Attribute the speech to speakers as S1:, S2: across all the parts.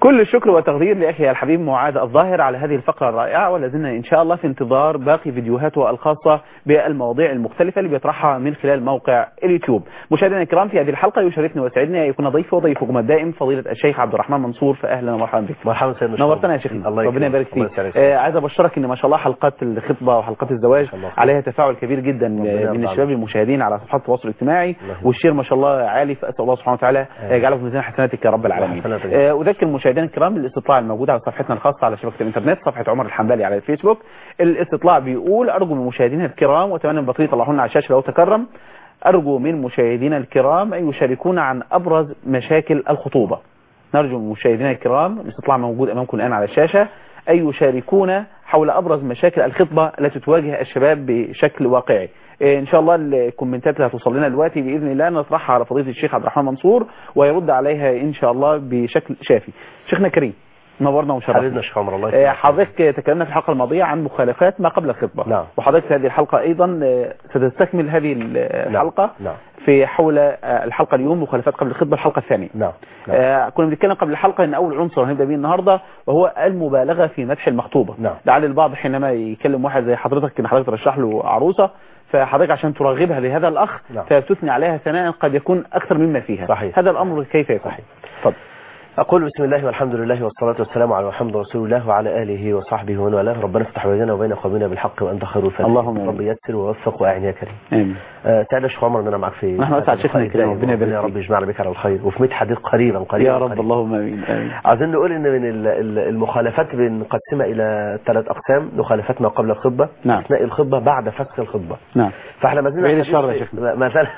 S1: كل الشكر والتقدير لاخي الحبيب معاذ الظاهر على هذه الفقره الرائعه ولازلنا ان شاء الله في انتظار باقي فيديوهاته الخاصه بالمواضيع المختلفه اللي بيطرحها من خلال موقع اليوتيوب مشاهدينا الكرام في هذه الحلقه يشرفني ويسعدني ان يكون ضيفي وضيفكم الدائم فضيله الشيخ عبد الرحمن منصور فاهلا ومرحبا بك
S2: مرحبا سيدنا
S1: نورتنا يا شيخنا
S2: الله
S1: ربنا يبارك
S2: الله
S1: فيك
S2: يسعدك.
S1: آه عايز ابشرك ان ما شاء الله حلقات الخطبه وحلقات الزواج
S2: ما شاء الله.
S1: عليها تفاعل كبير جدا
S2: ربنا
S1: آه،
S2: يرضى
S1: من
S2: عنك.
S1: الشباب المشاهدين على صفحات التواصل الاجتماعي
S2: الله يخليك.
S1: والشير ما شاء الله عالي فاسال الله سبحانه وتعالى
S2: آمين.
S1: يجعله في ميزان حسناتك يا رب العالمين
S2: حسناتك.
S1: آه، اذكر مشاهدينا الكرام بالاستطلاع الموجود على صفحتنا الخاصه على شبكه الانترنت صفحه عمر الحنبلي على الفيسبوك الاستطلاع بيقول ارجو من مشاهدينا الكرام واتمنى من بقيه يطلعونا على الشاشه لو تكرم ارجو من مشاهدينا الكرام ان يشاركونا عن ابرز مشاكل الخطوبه نرجو من مشاهدينا الكرام الاستطلاع موجود امامكم الان على الشاشه ان يشاركونا حول ابرز مشاكل الخطبه التي تواجه الشباب بشكل واقعي إيه، ان شاء الله الكومنتات اللي هتوصل لنا دلوقتي باذن الله نطرحها على فضيله الشيخ عبد الرحمن منصور ويرد عليها ان شاء الله بشكل شافي شيخنا كريم نورنا وشرفنا
S2: حبيبنا الشيخ عمر الله
S1: آه،
S2: يسلمك.
S1: حضرتك تكلمنا في الحلقه الماضيه عن مخالفات ما قبل الخطبه
S2: نعم.
S1: وحضرتك في هذه الحلقه ايضا آه، ستستكمل هذه الحلقه
S2: نعم.
S1: في حول آه، الحلقه اليوم مخالفات قبل الخطبه الحلقه الثانيه
S2: نعم نعم
S1: آه كنا بنتكلم قبل الحلقه ان اول عنصر هنبدا بيه النهارده وهو المبالغه في مدح المخطوبه
S2: نعم.
S1: لعل البعض حينما يكلم واحد زي حضرتك ان حضرتك ترشح له عروسه فحضرتك عشان ترغبها لهذا الاخ
S2: نعم.
S1: فبتثني عليها ثناء قد يكون اكثر مما فيها
S2: صحيح.
S1: هذا الامر كيف يكون
S2: صحيح.
S1: اتفضل
S2: أقول بسم الله والحمد لله والصلاة والسلام على محمد رسول الله وعلى آله وصحبه ومن والاه ربنا افتح بيننا وبين قومنا بالحق وأنت خير الفاتحين
S1: اللهم آمين.
S2: رب يسر ووفق وأعن يا كريم
S1: امين
S2: آه، سعد يا شيخ عمر ان انا معك في
S1: نحن أسعد شيخنا
S2: الخير.
S1: الكريم. ربنا يبارك
S2: يا رب
S1: فيك.
S2: يجمعنا بك على الخير وفي 100 حديث قريبا قريبا
S1: يا رب
S2: قريباً.
S1: اللهم امين امين
S2: عايزين نقول ان من ال- ال- المخالفات بنقسمها الى ثلاث اقسام مخالفات ما قبل الخطبه
S1: نعم.
S2: اثناء الخطبه بعد فسخ الخطبه
S1: نعم
S2: فاحنا ما زلنا
S1: بعيد
S2: حديث-
S1: الشر يا شيخنا.
S2: ما زال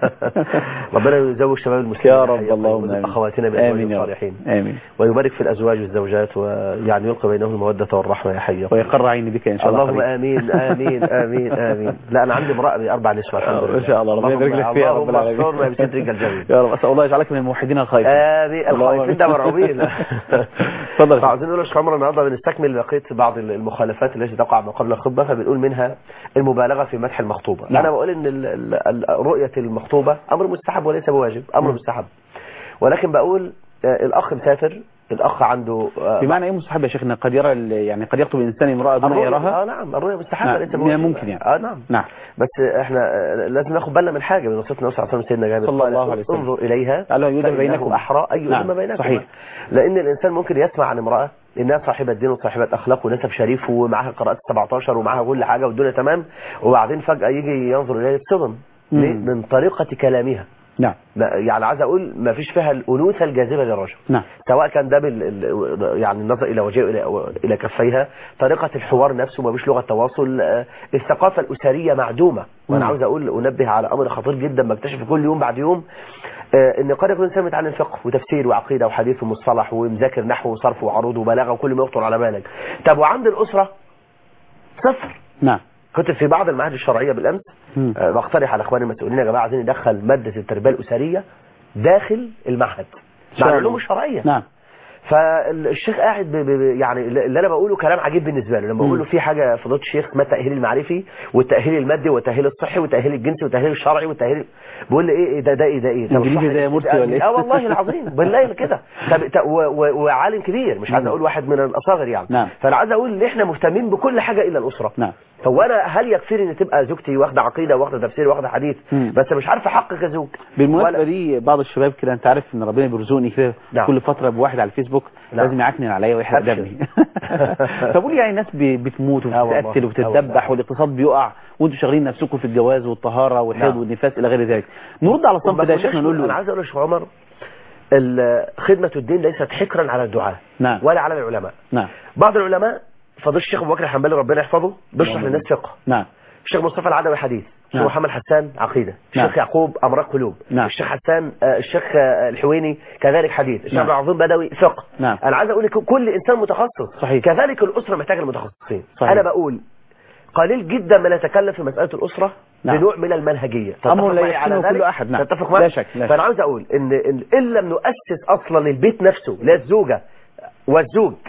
S2: ربنا يزوج شباب المسلمين
S1: يا رب
S2: الحقيقة
S1: اللهم
S2: ويرزق
S1: امين
S2: اخواتنا بازواج
S1: امين يا رب
S2: الصالحين
S1: امين
S2: ويبارك في الازواج والزوجات ويعني يلقي بينهم الموده والرحمه يا حي يا قيوم.
S1: ويقر عيني بك ان شاء الله
S2: اللهم
S1: قريب.
S2: امين امين امين امين لا انا عندي امراه باربع نسوة الحمد
S1: آه،
S2: لله
S1: ما شاء الله ربنا يبارك لك فيها يا رب
S2: اللهم
S1: العالمين
S2: استرنا بسترك الجميل
S1: يا رب اسال الله يجعلك من الموحدين الخير
S2: امين
S1: اللهم
S2: الخايفين ده مرعوبين
S1: اتفضل يا شيخ.
S2: فعاوزين نقول يا شيخ عمر النهارده بنستكمل بقيه بعض المخالفات التي تقع ما قبل الخطبه فبنقول منها المبالغه في مدح المخطوبه
S1: نعم.
S2: انا بقول ان ال- ال- ال- رؤيه المخطوبه امر مستحب وليس بواجب امر
S1: مم.
S2: مستحب ولكن بقول آه، الاخ مسافر الاخ عنده آه،
S1: بمعنى ايه مستحب يا شيخنا قد يرى ال- يعني قد يخطب الانسان امراه دون ان
S2: الرؤية-
S1: يراها
S2: اه نعم الرؤيه مستحبه
S1: نعم،
S2: ليس
S1: من
S2: بواجب
S1: ممكن يعني.
S2: اه نعم
S1: نعم
S2: بس احنا آه، لازم ناخد بالنا من حاجه من وصيتنا صلى الله عليه وسلم سيدنا جابر
S1: صلى
S2: قال
S1: الله عليه وسلم.
S2: انظر اليها
S1: قال له يودع
S2: فإنه
S1: بينكم.
S2: احرى اي
S1: نعم،
S2: نعم. بينكم
S1: صحيح.
S2: لان الانسان ممكن يسمع عن امراه انها صاحبه دين وصاحبه اخلاق ونسب شريف ومعاها قراءات 17 ومعاها كل حاجه والدنيا تمام وبعدين فجاه يجي ينظر اليها يتصدم ليه؟
S1: مم.
S2: من طريقه كلامها
S1: نعم
S2: ما- يعني عايز اقول ما فيش فيها الانوثه الجاذبه للرجل
S1: نعم
S2: سواء كان ده بال... ال- يعني النظر الى وجهه الى الى كفيها طريقه الحوار نفسه ما فيش لغه تواصل آه، الثقافه الاسريه معدومه وانا
S1: مم.
S2: عاوز اقول انبه على امر خطير جدا بكتشفه كل يوم بعد يوم آه، ان قد يكون الانسان متعلم فقه وتفسير وعقيده وحديث ومصطلح ومذاكر نحو وصرف وعروض وبلاغه وكل ما يخطر على بالك طب وعند الاسره صفر
S1: نعم
S2: كنت في بعض المعاهد الشرعيه بالامس
S1: مم.
S2: آه، بقترح على اخواني المسؤولين يا جماعه عايزين ندخل ماده التربيه الاسريه داخل المعهد
S1: شاء
S2: مع
S1: الله.
S2: العلوم الشرعيه
S1: نعم
S2: فالشيخ قاعد ب... ب... ب- يعني اللي انا بقوله كلام عجيب بالنسبه له لما
S1: مم.
S2: بقول له في حاجه فضيله الشيخ اسمها التاهيل المعرفي والتأهيل المادي والتأهيل الصحي والتأهيل الجنسي والتأهيل الشرعي والتأهيل بقول لي ايه إيه ده ده ايه ده ايه طب
S1: إنجليزي
S2: الصح-
S1: زي مرسي ولا إيه؟
S2: اه والله العظيم بالله كده طب ط- و... و... وعالم كبير مش عايز
S1: مم.
S2: اقول واحد من الاصاغر يعني
S1: نعم.
S2: فانا عايز اقول ان احنا مهتمين بكل حاجه الا الاسره
S1: نعم
S2: هو انا هل يكفيني ان تبقى زوجتي واخده عقيده واخده تفسير واخده حديث
S1: مم.
S2: بس مش عارف احقق كزوج
S1: بالمناسبة
S2: ولا-
S1: دي بعض الشباب كده انت عارف ان ربنا بيرزقني كده
S2: نعم.
S1: كل فترة بواحد على الفيسبوك
S2: نعم.
S1: لازم يعكنن عليا ويحرق
S2: أبشر.
S1: دمي فبقول يعني الناس ب- بتموت
S2: آه والله.
S1: وبتتقتل
S2: آه
S1: وبتتذبح
S2: والله.
S1: والاقتصاد بيقع وانتوا شغالين نفسكم في الجواز والطهارة والحيض
S2: نعم.
S1: والنفاس الى غير ذلك نرد على الصنف
S2: وما
S1: ده يا
S2: كناش
S1: شيخنا نقول
S2: انا
S1: له
S2: عايز اقول يا شيخ عمر ال- خدمه الدين ليست حكرا على الدعاء
S1: نعم
S2: ولا على العلماء
S1: نعم
S2: بعض العلماء فضيل الشيخ ابو بكر الحنبلي ربنا يحفظه بيشرح
S1: اللهم
S2: للناس فقه
S1: نعم
S2: الشيخ مصطفى العدوي حديث الشيخ
S1: نعم.
S2: محمد حسان عقيده
S1: نعم.
S2: الشيخ يعقوب امراض قلوب
S1: نعم.
S2: الشيخ حسان آه، الشيخ آه، الحويني كذلك حديث الشيخ
S1: نعم.
S2: عبد العظيم بدوي فقه
S1: نعم.
S2: انا عايز اقول لك كل انسان متخصص
S1: صحيح.
S2: كذلك الاسره محتاجه المتخصصين
S1: صحيح.
S2: انا بقول قليل جدا من يتكلم في مساله الاسره
S1: نعم.
S2: بنوع من المنهجيه
S1: أمر
S2: تتفق
S1: لا
S2: معي على
S1: يحسنه كل
S2: ذلك؟
S1: أحد، نعم.
S2: تتفق
S1: لا
S2: معي
S1: شك، لا
S2: فانا
S1: شك.
S2: عاوز اقول ان إن- ان لم نؤسس اصلا البيت نفسه لا الزوجه والزوج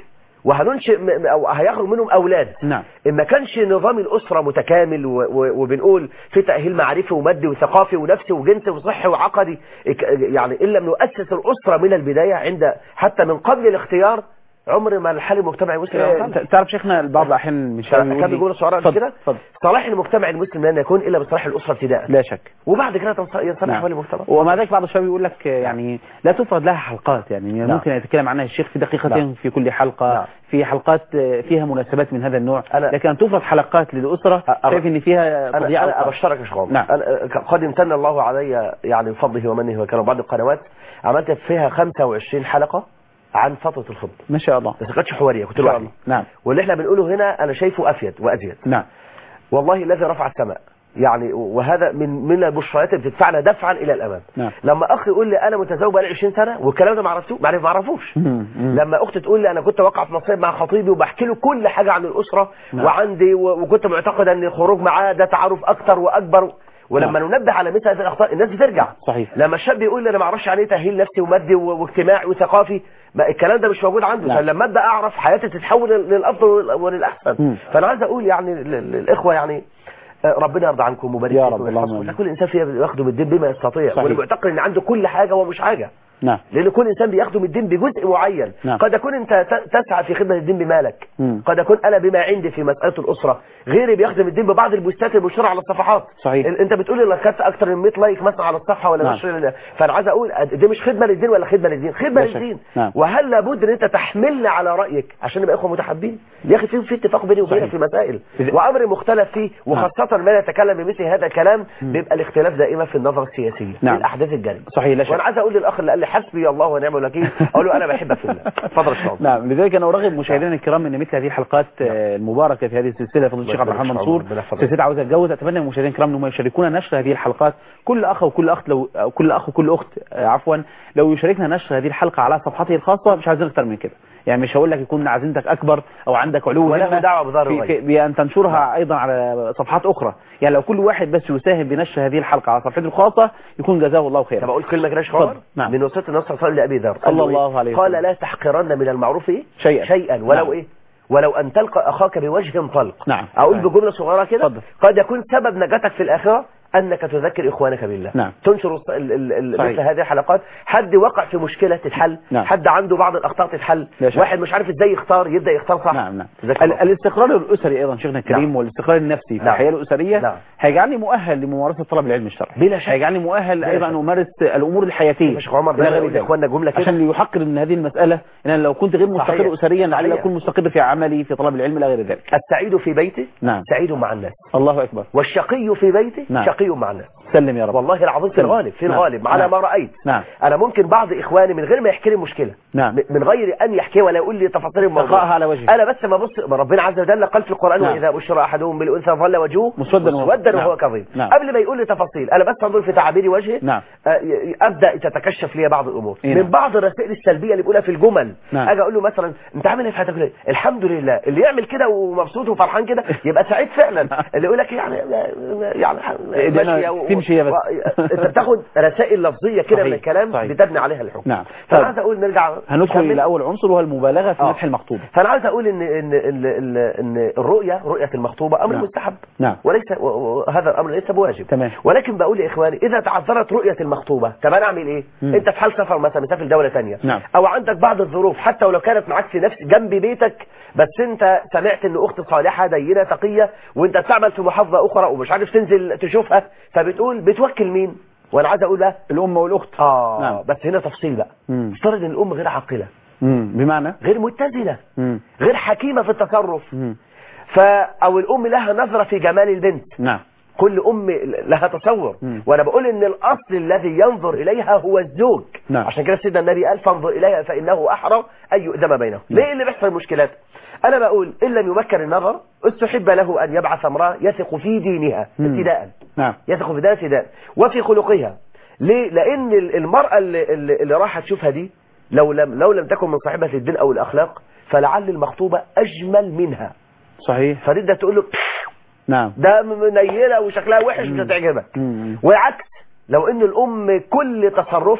S2: وهننشئ م- م- او هيخرج منهم اولاد
S1: نعم
S2: ان ما كانش نظام الاسره متكامل و- و- وبنقول في تاهيل معرفي ومادي وثقافي ونفسي وجنسي وصحي وعقدي إك- يعني ان لم نؤسس الاسره من البدايه عند حتى من قبل الاختيار عمر ما الحال المجتمعي المسلم
S1: آه،
S2: ينتهي.
S1: تعرف شيخنا بعض الاحيان مش
S2: كان جمله صغيره قبل كده
S1: اتفضل
S2: صلاح المجتمع المسلم لن يكون الا بصلاح الاسره ابتداء
S1: لا شك
S2: وبعد كده تنص- ينصلح
S1: نعم.
S2: حوالي المجتمع
S1: ومع ذلك بعض الشباب يقول لك آه، يعني لا تفرض لها حلقات يعني
S2: نعم.
S1: ممكن يتكلم عنها الشيخ في دقيقتين
S2: نعم.
S1: في كل حلقة
S2: نعم.
S1: في حلقات آه، فيها مناسبات من هذا النوع
S2: أنا-
S1: لكن أن تفرض حلقات للأسرة
S2: أ-
S1: شايف ان فيها
S2: انا
S1: تضييع
S2: انا
S1: أوقات.
S2: ابشرك يا شيخ عمر.
S1: نعم.
S2: انا قد امتن الله علي يعني بفضله ومنه وكرمه بعض القنوات عملت فيها 25 حلقه عن فتره الخطبه
S1: ما شاء الله
S2: بس ما كانتش حواريه كنت
S1: إن شاء
S2: لوحدي
S1: الله. نعم
S2: واللي احنا بنقوله هنا انا شايفه افيد وازيد
S1: نعم
S2: والله الذي رفع السماء يعني وهذا من من البشريات اللي بتدفعنا دفعا الى الامام
S1: نعم.
S2: لما اخ يقول لي انا متزوج بقالي 20 سنه والكلام ده ما عرفتوش ما عرف- ما اعرفوش
S1: مم. مم.
S2: لما اختي تقول لي انا كنت واقعه في مصيب مع خطيبي وبحكي له كل حاجه عن الاسره
S1: نعم.
S2: وعندي و- وكنت معتقد ان الخروج معاه ده تعارف اكتر واكبر ولما ننبه على مثل هذه الاخطاء الناس بترجع
S1: صحيح
S2: لما الشاب يقول لي انا ما اعرفش يعني ايه تاهيل نفسي ومادي و- واجتماعي وثقافي ما الكلام ده مش موجود عنده
S1: نعم.
S2: فلما ابدا اعرف حياتي تتحول للافضل ولل-
S1: مم.
S2: وللاحسن فانا عايز اقول يعني لل- للاخوه يعني آه، ربنا يرضى عنكم ويبارك
S1: يا
S2: فيكم
S1: رب،
S2: ويحفظكم.
S1: اللهم آمين.
S2: كل انسان فيها بياخده الدين بما يستطيع
S1: صحيح.
S2: واللي معتقد ان عنده كل حاجه ومش حاجه
S1: نعم
S2: لان كل انسان بيخدم الدين بجزء معين
S1: نعم.
S2: قد يكون انت ت- تسعى في خدمه الدين بمالك
S1: مم.
S2: قد اكون انا بما عندي في مساله الاسره غيري بيخدم الدين ببعض البوستات المنشوره على الصفحات
S1: صحيح.
S2: ال- انت بتقول لي خدت اكتر من 100 لايك مثلا على الصفحه ولا
S1: نعم.
S2: نشر لله. فانا عايز اقول أد- دي مش خدمه للدين ولا خدمه للدين خدمه
S1: لا شك.
S2: للدين
S1: نعم.
S2: وهل لابد ان انت تحملنا على رايك عشان نبقى اخوه متحابين يا اخي في في اتفاق بيني وبينك
S1: صحيح.
S2: في مسائل
S1: إذا-
S2: وامر مختلف فيه وخاصه من يتكلم بمثل هذا الكلام بيبقى الاختلاف دائما في النظره السياسيه
S1: نعم.
S2: الاحداث الجاريه
S1: صحيح لا شك
S2: وانا عايز اقول للاخ اللي قال لي حسبي الله ونعم الوكيل اقول له انا بحبك في الله اتفضل يا شباب
S1: نعم لذلك انا ارغب مشاهدينا الكرام ان مثل هذه الحلقات آه، المباركه في هذه السلسله فضل الشيخ عبد الرحمن
S2: يبارك
S1: منصور
S2: فيك. ربنا يحفظك.
S1: سلسله عاوز اتجوز اتمنى من المشاهدين الكرام انهم يشاركونا نشر هذه الحلقات كل اخ وكل اخت لو أو كل اخ وكل اخت آه، عفوا لو يشاركنا نشر هذه الحلقه على صفحته الخاصه مش عايزين اكتر من كده يعني مش هقول لك يكون عزيمتك اكبر او عندك علو
S2: وله
S1: همة
S2: دعوة بضار
S1: في-
S2: الغيب.
S1: في- بان تنشرها ايضا على صفحات اخرى يعني لو كل واحد بس يساهم بنشر هذه الحلقه على صفحته الخاصه يكون جزاه الله
S2: طب
S1: خيرا
S2: اقول كلمه كده يا شيخ
S1: اتفضل.
S2: عمر
S1: نعم.
S2: من وصيه النصر صلى الله عليه وسلم لابي ذر قال
S1: صلى
S2: له إيه؟
S1: الله عليه
S2: قال
S1: وسلم.
S2: لا تحقرن من المعروف إيه؟
S1: شيئا.
S2: شيئا ولو
S1: نعم.
S2: ايه ولو ان تلقى اخاك بوجه طلق
S1: نعم.
S2: اقول
S1: نعم.
S2: بجمله صغيره كده
S1: اتفضل.
S2: قد يكون سبب نجاتك في الاخره انك تذكر اخوانك بالله
S1: نعم.
S2: تنشر الص- ال- ال- ال-
S1: صحيح.
S2: مثل هذه الحلقات حد وقع في مشكله تتحل
S1: نعم.
S2: حد عنده بعض الاخطاء تتحل
S1: لا شك.
S2: واحد مش عارف ازاي يختار يبدا يختار صح
S1: نعم نعم
S2: جزاك
S1: ال-
S2: الله.
S1: الاستقرار الاسري ايضا شيخنا الكريم
S2: نعم.
S1: والاستقرار النفسي في
S2: نعم.
S1: الحياه الاسريه
S2: نعم.
S1: هيجعلني مؤهل لممارسه طلب العلم الشرعي
S2: بلا شك.
S1: هيجعلني مؤهل
S2: بلا
S1: ايضا
S2: شك.
S1: ان امارس الامور الحياتيه
S2: يا شيخ عمر
S1: إلى
S2: ده
S1: غير
S2: يقول
S1: ذلك.
S2: لاخواننا جمله كده
S1: عشان يحقر من هذه المساله ان انا لو كنت غير مستقر
S2: صحيح.
S1: اسريا لعلي
S2: صحيح.
S1: اكون مستقر في عملي في طلب العلم الى غير ذلك
S2: السعيد في بيته
S1: نعم.
S2: سعيد مع الناس
S1: الله اكبر
S2: والشقي في بيته
S1: نعم.
S2: شقي مع الناس
S1: سلم يا رب
S2: والله العظيم في
S1: سلم.
S2: الغالب في
S1: نعم.
S2: الغالب على
S1: نعم.
S2: ما رأيت
S1: نعم.
S2: أنا ممكن بعض إخواني من غير ما يحكي لي مشكلة
S1: نعم.
S2: م- من غير أن يحكي ولا يقول لي تفاصيل الموضوع
S1: تلقائها على وجهه.
S2: أنا بس ما بص ما ربنا عز وجل قال في القرآن
S1: نعم.
S2: وإذا بشر أحدهم بالأنثى ظل وجهه
S1: مسودا وهو-
S2: مسودا
S1: نعم.
S2: وهو كظيم
S1: نعم.
S2: قبل ما يقول لي تفاصيل أنا بس أنظر في تعابير وجهه
S1: نعم.
S2: آه، ي- ي- أبدأ تتكشف لي بعض الأمور
S1: إيه
S2: من
S1: نعم.
S2: بعض الرسائل السلبية اللي بيقولها في الجمل
S1: نعم.
S2: أجي أقول له مثلا أنت عامل إيه في حياتك ليه؟ الحمد لله اللي يعمل كده ومبسوط وفرحان كده يبقى سعيد فعلا اللي يقول لك يعني يعني
S1: إيه ده أنا
S2: ماشية و-
S1: تمشي يا بس.
S2: و- انت بتاخد رسائل لفظيه كده من
S1: صحيح.
S2: الكلام
S1: صحيح.
S2: بتبني عليها الحكم
S1: نعم.
S2: فانا
S1: طيب.
S2: عايز اقول نرجع
S1: هندخل
S2: نكمل.
S1: الى اول عنصر وهو المبالغه في
S2: آه.
S1: مدح المخطوبه
S2: فانا عايز اقول ان ان ان, إن, إن الرؤيه رؤيه المخطوبه امر
S1: نعم.
S2: مستحب
S1: نعم.
S2: وليس و- و- هذا الامر ليس بواجب
S1: تمام.
S2: ولكن بقول لاخواني اذا تعذرت رؤيه المخطوبه طب انا اعمل ايه
S1: مم.
S2: انت في حال سفر مثلا مسافر دوله ثانيه
S1: نعم.
S2: او عندك بعض الظروف حتى ولو كانت معاك في نفس جنب بيتك بس انت سمعت ان اخت صالحه دينه تقيه وانت بتعمل في محافظه اخرى ومش عارف تنزل تشوفها فبتقول بتوكل مين وانا عايز اقول بقى
S1: الام والاخت
S2: اه
S1: نعم.
S2: بس هنا تفصيل بقى
S1: مم.
S2: افترض ان الام غير عاقله
S1: مم. بمعنى
S2: غير متزنه
S1: مم.
S2: غير حكيمه في التصرف
S1: مم.
S2: ف او الام لها نظره في جمال البنت
S1: نعم
S2: كل ام لها تصور
S1: مم.
S2: وانا بقول ان الاصل الذي ينظر اليها هو الزوج
S1: نعم.
S2: عشان كده سيدنا النبي قال فانظر اليها فانه احرى ان يؤدم بينهم ليه اللي بيحصل مشكلات انا بقول ان لم يمكن النظر استحب له ان يبعث امراه يثق في دينها
S1: مم.
S2: ابتداء
S1: نعم
S2: يثق في دينها ابتداء وفي خلقها ليه لان ال- المراه اللي, اللي اللي راح تشوفها دي لو لم لو لم تكن من صاحبه الدين او الاخلاق فلعل المخطوبه اجمل منها
S1: صحيح
S2: فريده تقول له
S1: نعم
S2: ده منيله وشكلها وحش مش هتعجبك
S1: مم.
S2: والعكس لو ان الام كل تصرفها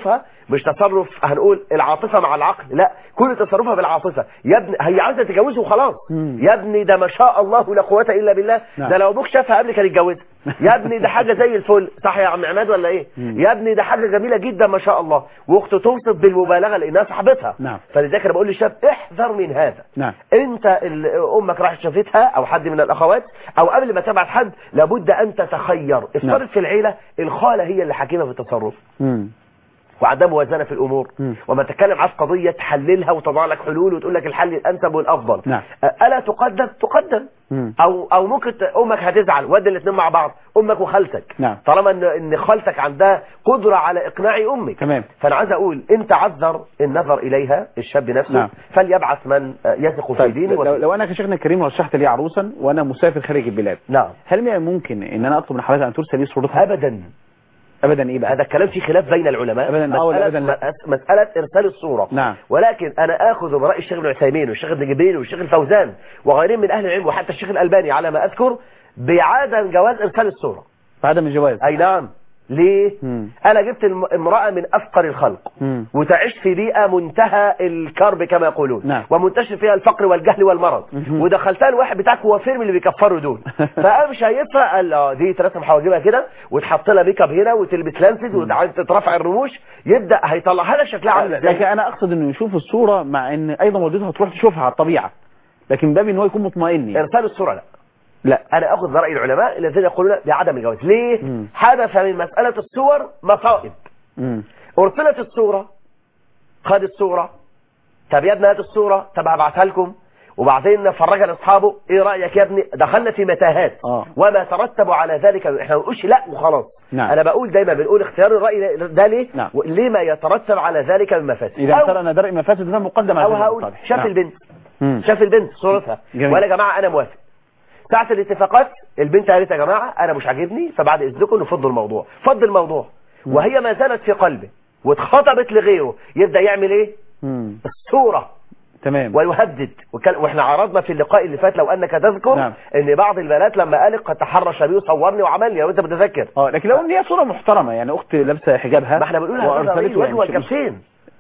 S2: مش تصرف هنقول العاطفة مع العقل لا كل تصرفها بالعاطفة يا ابني هي عايزة تتجوزه وخلاص
S1: مم.
S2: يا ابني ده ما شاء الله لا قوة إلا بالله
S1: نعم.
S2: ده لو أبوك شافها قبل كان يتجوزها يا ابني ده حاجة زي الفل صح يا عم عماد ولا إيه
S1: مم.
S2: يا ابني ده حاجة جميلة جدا ما شاء الله واخته توصف بالمبالغة لأنها صاحبتها
S1: نعم.
S2: فلذلك أنا بقول للشاب احذر من هذا
S1: نعم
S2: انت ال- امك راحت شافتها او حد من الاخوات او قبل ما تبعت حد لابد ان تتخير افترض
S1: نعم.
S2: في العيله الخاله هي اللي حكيمه في التصرف
S1: مم.
S2: وعندها موازنه في الامور
S1: مم.
S2: وما تتكلم عن قضيه تحللها وتضع لك حلول وتقول لك الحل الانسب والافضل
S1: نعم.
S2: أ- الا تقدم تقدم
S1: مم.
S2: او او ممكن ت- امك هتزعل ودي الاثنين مع بعض امك وخالتك
S1: نعم.
S2: طالما ان ان خالتك عندها قدره على اقناع امك
S1: تمام
S2: فانا عايز اقول انت عذر النظر اليها الشاب نفسه
S1: نعم.
S2: فليبعث من آه، يثق في
S1: طيب
S2: دينه
S1: لو,
S2: وفي-
S1: لو انا كشيخنا الكريم رشحت لي عروسا وانا مسافر خارج البلاد
S2: نعم
S1: هل من الممكن ان انا اطلب من حضرتك ان ترسل لي صورتها
S2: ابدا
S1: ابدا ايه بقى
S2: هذا الكلام فيه خلاف بين العلماء
S1: أبداً، آه ولا
S2: مسألة,
S1: أبداً لا؟
S2: مس- مسألة إرسال الصورة
S1: نعم.
S2: ولكن أنا آخذ برأي الشيخ ابن عثيمين والشيخ ابن جبريل والشيخ الفوزان وغيرهم من أهل العلم وحتى الشيخ الألباني على ما أذكر بعدم جواز إرسال الصورة
S1: بعدم الجواز
S2: أي نعم ليه؟
S1: مم.
S2: أنا جبت الم- امرأة من أفقر الخلق
S1: مم.
S2: وتعيش في بيئة منتهى الكرب كما يقولون
S1: نعم.
S2: ومنتشر فيها الفقر والجهل والمرض
S1: مهم.
S2: ودخلتها الواحد بتاعك هو فيلم اللي بيكفروا دول فقام شايفها قال اه دي ترسم حواجبها كده وتحط لها ميك اب هنا وتلبس لانسز وتترفع الرموش يبدا هيطلعها لها شكلها عامل
S1: لكن
S2: ازاي
S1: انا اقصد انه يشوف الصورة مع ان ايضا والدتها تروح تشوفها على الطبيعة لكن باب ان هو يكون مطمئن يعني.
S2: ارسال الصوره لا
S1: لا
S2: انا اخذ براي العلماء الذين يقولون بعدم الجواز ليه
S1: مم.
S2: حدث من مساله الصور مصائب
S1: مم.
S2: ارسلت الصوره خد الصوره طب يا ابني هات الصوره طب هبعتها لكم وبعدين نفرجها لاصحابه ايه رايك يا ابني دخلنا في متاهات
S1: آه.
S2: وما ترتب على ذلك احنا ما بنقولش لا وخلاص
S1: نعم.
S2: انا بقول دايما بنقول اختيار الراي ده ليه
S1: نعم.
S2: لما يترتب على ذلك من مفاسد
S1: اذا
S2: أو-
S1: اعترى ان درء مفاسد ده مقدم على
S2: او
S1: ذلك
S2: هقول
S1: المصالح.
S2: شاف
S1: نعم.
S2: البنت
S1: مم.
S2: شاف البنت صورتها
S1: جميل.
S2: ولا يا جماعه انا موافق ساعه الاتفاقات البنت قالت يا جماعه انا مش عاجبني فبعد اذنكم نفضوا الموضوع فض الموضوع وهي ما زالت في قلبه واتخطبت لغيره يبدا يعمل ايه
S1: مم.
S2: الصوره
S1: تمام
S2: ويهدد وكان- واحنا عرضنا في اللقاء اللي فات لو انك تذكر
S1: نعم.
S2: ان بعض البنات لما قالت قد تحرش بي وصورني وعملني لو انت متذكر
S1: اه لكن لو ان هي صورة محترمة يعني اخت لابسه حجابها
S2: ما احنا بنقول هذا
S1: وارسلته
S2: الوجه
S1: يعني مش-
S2: والكفين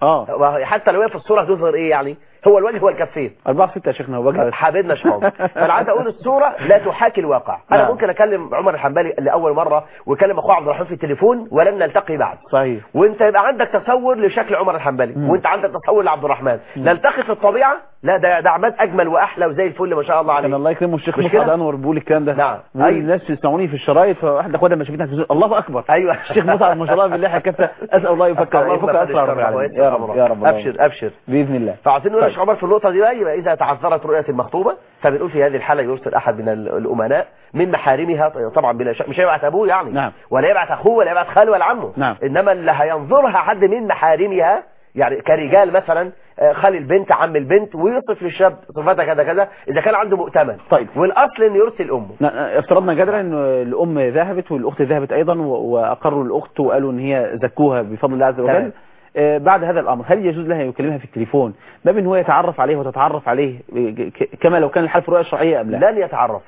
S1: اه
S2: حتى لو هي في الصوره هتظهر ايه يعني هو الوجه والكفين
S1: أربعة ستة يا شيخنا هو وجه
S2: حبيبنا شعوب فانا عايز اقول الصوره لا تحاكي الواقع انا
S1: نعم.
S2: ممكن اكلم عمر الحنبلي لاول مره ويكلم اخوه عبد الرحمن في التليفون ولن نلتقي بعد
S1: صحيح
S2: وانت يبقى عندك تصور لشكل عمر الحنبلي
S1: مم.
S2: وانت عندك تصور لعبد الرحمن نلتقي في الطبيعه لا ده ده عماد اجمل واحلى وزي الفل ما شاء الله
S1: كان
S2: عليه
S1: الله يكرمه الشيخ
S2: مش
S1: مصعب
S2: كده؟
S1: انور بيقول الكلام ده
S2: نعم.
S1: بيقول
S2: أيوة.
S1: الناس يسمعوني في الشرايط فواحد اخويا لما شافتها في التلفزيون، الله اكبر
S2: ايوه
S1: الشيخ مصعب ما شاء الله بالله كتة اسال الله يفكر
S2: اللهم
S1: يفك
S2: قد
S1: اسرع رب
S2: اشترى
S1: العالمين
S2: ويسر
S1: يا رب
S2: أمره.
S1: يا رب
S2: ابشر ابشر
S1: باذن الله
S2: فعايزين نقول
S1: طيب.
S2: يا عمر في النقطه دي بقى يبقى اذا تعذرت رؤيه المخطوبه فبنقول في هذه الحاله يرسل احد من ال- الامناء من محارمها طبعا بلا شك مش هيبعت ابوه يعني
S1: نعم.
S2: ولا يبعت اخوه ولا يبعت خاله ولا عمه
S1: نعم.
S2: انما اللي هينظرها حد من محارمها يعني كرجال مثلا آه، خال البنت عم البنت ويصف للشاب صفاتها كذا كذا اذا كان عنده مؤتمن
S1: طيب.
S2: والاصل انه يرسل امه
S1: ن- افترضنا جدلا ان الام ذهبت والاخت ذهبت ايضا و- واقروا الاخت وقالوا ان هي زكوها بفضل الله عز وجل
S2: تمام.
S1: آه، بعد هذا الامر هل يجوز لها يكلمها في التليفون باب ان هو يتعرف عليه وتتعرف عليه ك- كما لو كان الحال في الرؤيه الشرعيه ام لا
S2: لن يتعرف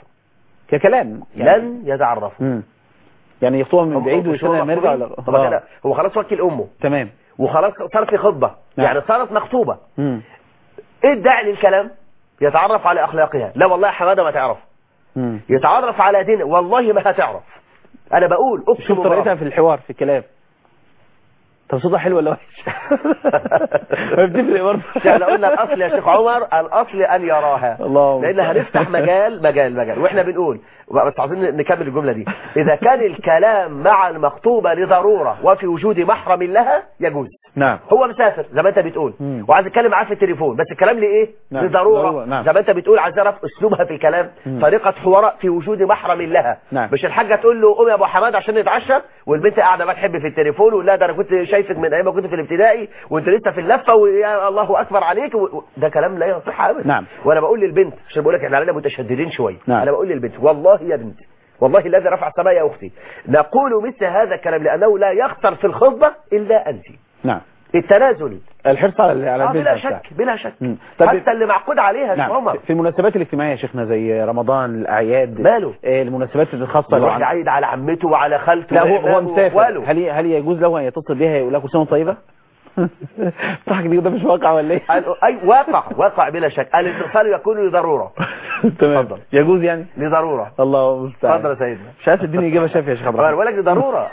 S1: ككلام
S2: لن يتعرف
S1: مم. يعني يخطبها من بعيد ويستنى لما يرجع ولا-
S2: طب
S1: آه.
S2: كده هو خلاص وكل امه
S1: تمام
S2: وخلاص صار في خطبه
S1: نعم.
S2: يعني صارت مخطوبه
S1: مم.
S2: ايه الداعي للكلام يتعرف على اخلاقها لا والله يا حماده ما تعرف
S1: مم.
S2: يتعرف على دين والله ما هتعرف انا بقول اقسم
S1: شوف
S2: بالله.
S1: طريقتها في الحوار في الكلام طب صوتها حلو ولا وحش؟ ما بتفرق برضه
S2: احنا قلنا الاصل يا شيخ عمر الاصل ان يراها
S1: اللهم
S2: لان هنفتح مجال مجال مجال واحنا بنقول بس عايزين نكمل الجمله دي اذا كان الكلام مع المخطوبه لضروره وفي وجود محرم لها يجوز
S1: نعم
S2: هو مسافر زي ما انت بتقول
S1: مم.
S2: وعايز يتكلم معاه في التليفون بس الكلام لايه
S1: نعم.
S2: لضروره
S1: ضرورة، نعم.
S2: زي ما انت بتقول عايز يعرف اسلوبها في الكلام
S1: مم.
S2: طريقه حوارها في وجود محرم لها
S1: نعم.
S2: مش الحاجه تقول له قوم يا ابو حماد عشان نتعشى والبنت قاعده بقى تحب في التليفون ولا ده انا كنت شايفك من ايام ما كنت في الابتدائي وانت لسه في اللفه ويا الله اكبر عليك و... و- ده كلام لا يصح ابدا
S1: نعم.
S2: وانا بقول للبنت عشان بقول لك احنا علينا متشددين شويه
S1: نعم.
S2: انا بقول للبنت والله يا بنت والله الذي رفع السماء يا اختي نقول مثل هذا الكلام لانه لا يخطر في الخطبه الا انت
S1: نعم
S2: التنازل
S1: الحرص على على
S2: آه
S1: البنت
S2: بلا
S1: نفسها.
S2: شك بلا شك
S1: مم. طب-
S2: حتى اللي معقود عليها يا شيخ
S1: نعم
S2: عمر
S1: في المناسبات الاجتماعيه يا شيخنا زي رمضان الاعياد
S2: ماله؟
S1: آه، المناسبات الخاصه لو
S2: يروح
S1: عن-
S2: يعيد على عمته وعلى خالته
S1: لا هو هو
S2: وإمامه
S1: مسافر
S2: وأخواله.
S1: هل هل يجوز له ان يتصل بها يقول لها كل سنه وأنت طيبه صح كده ده مش واقع ولا ايه
S2: قال- اي واقع واقع بلا شك الاتصال يكون لضروره
S1: تمام
S2: اتفضل.
S1: يجوز يعني
S2: لضروره
S1: الله المستعان
S2: اتفضل يا سيدنا
S1: مش عايز تديني اجابه شافيه يا شيخ عبد
S2: انا
S1: الرحمن
S2: بقول لك دي ضروره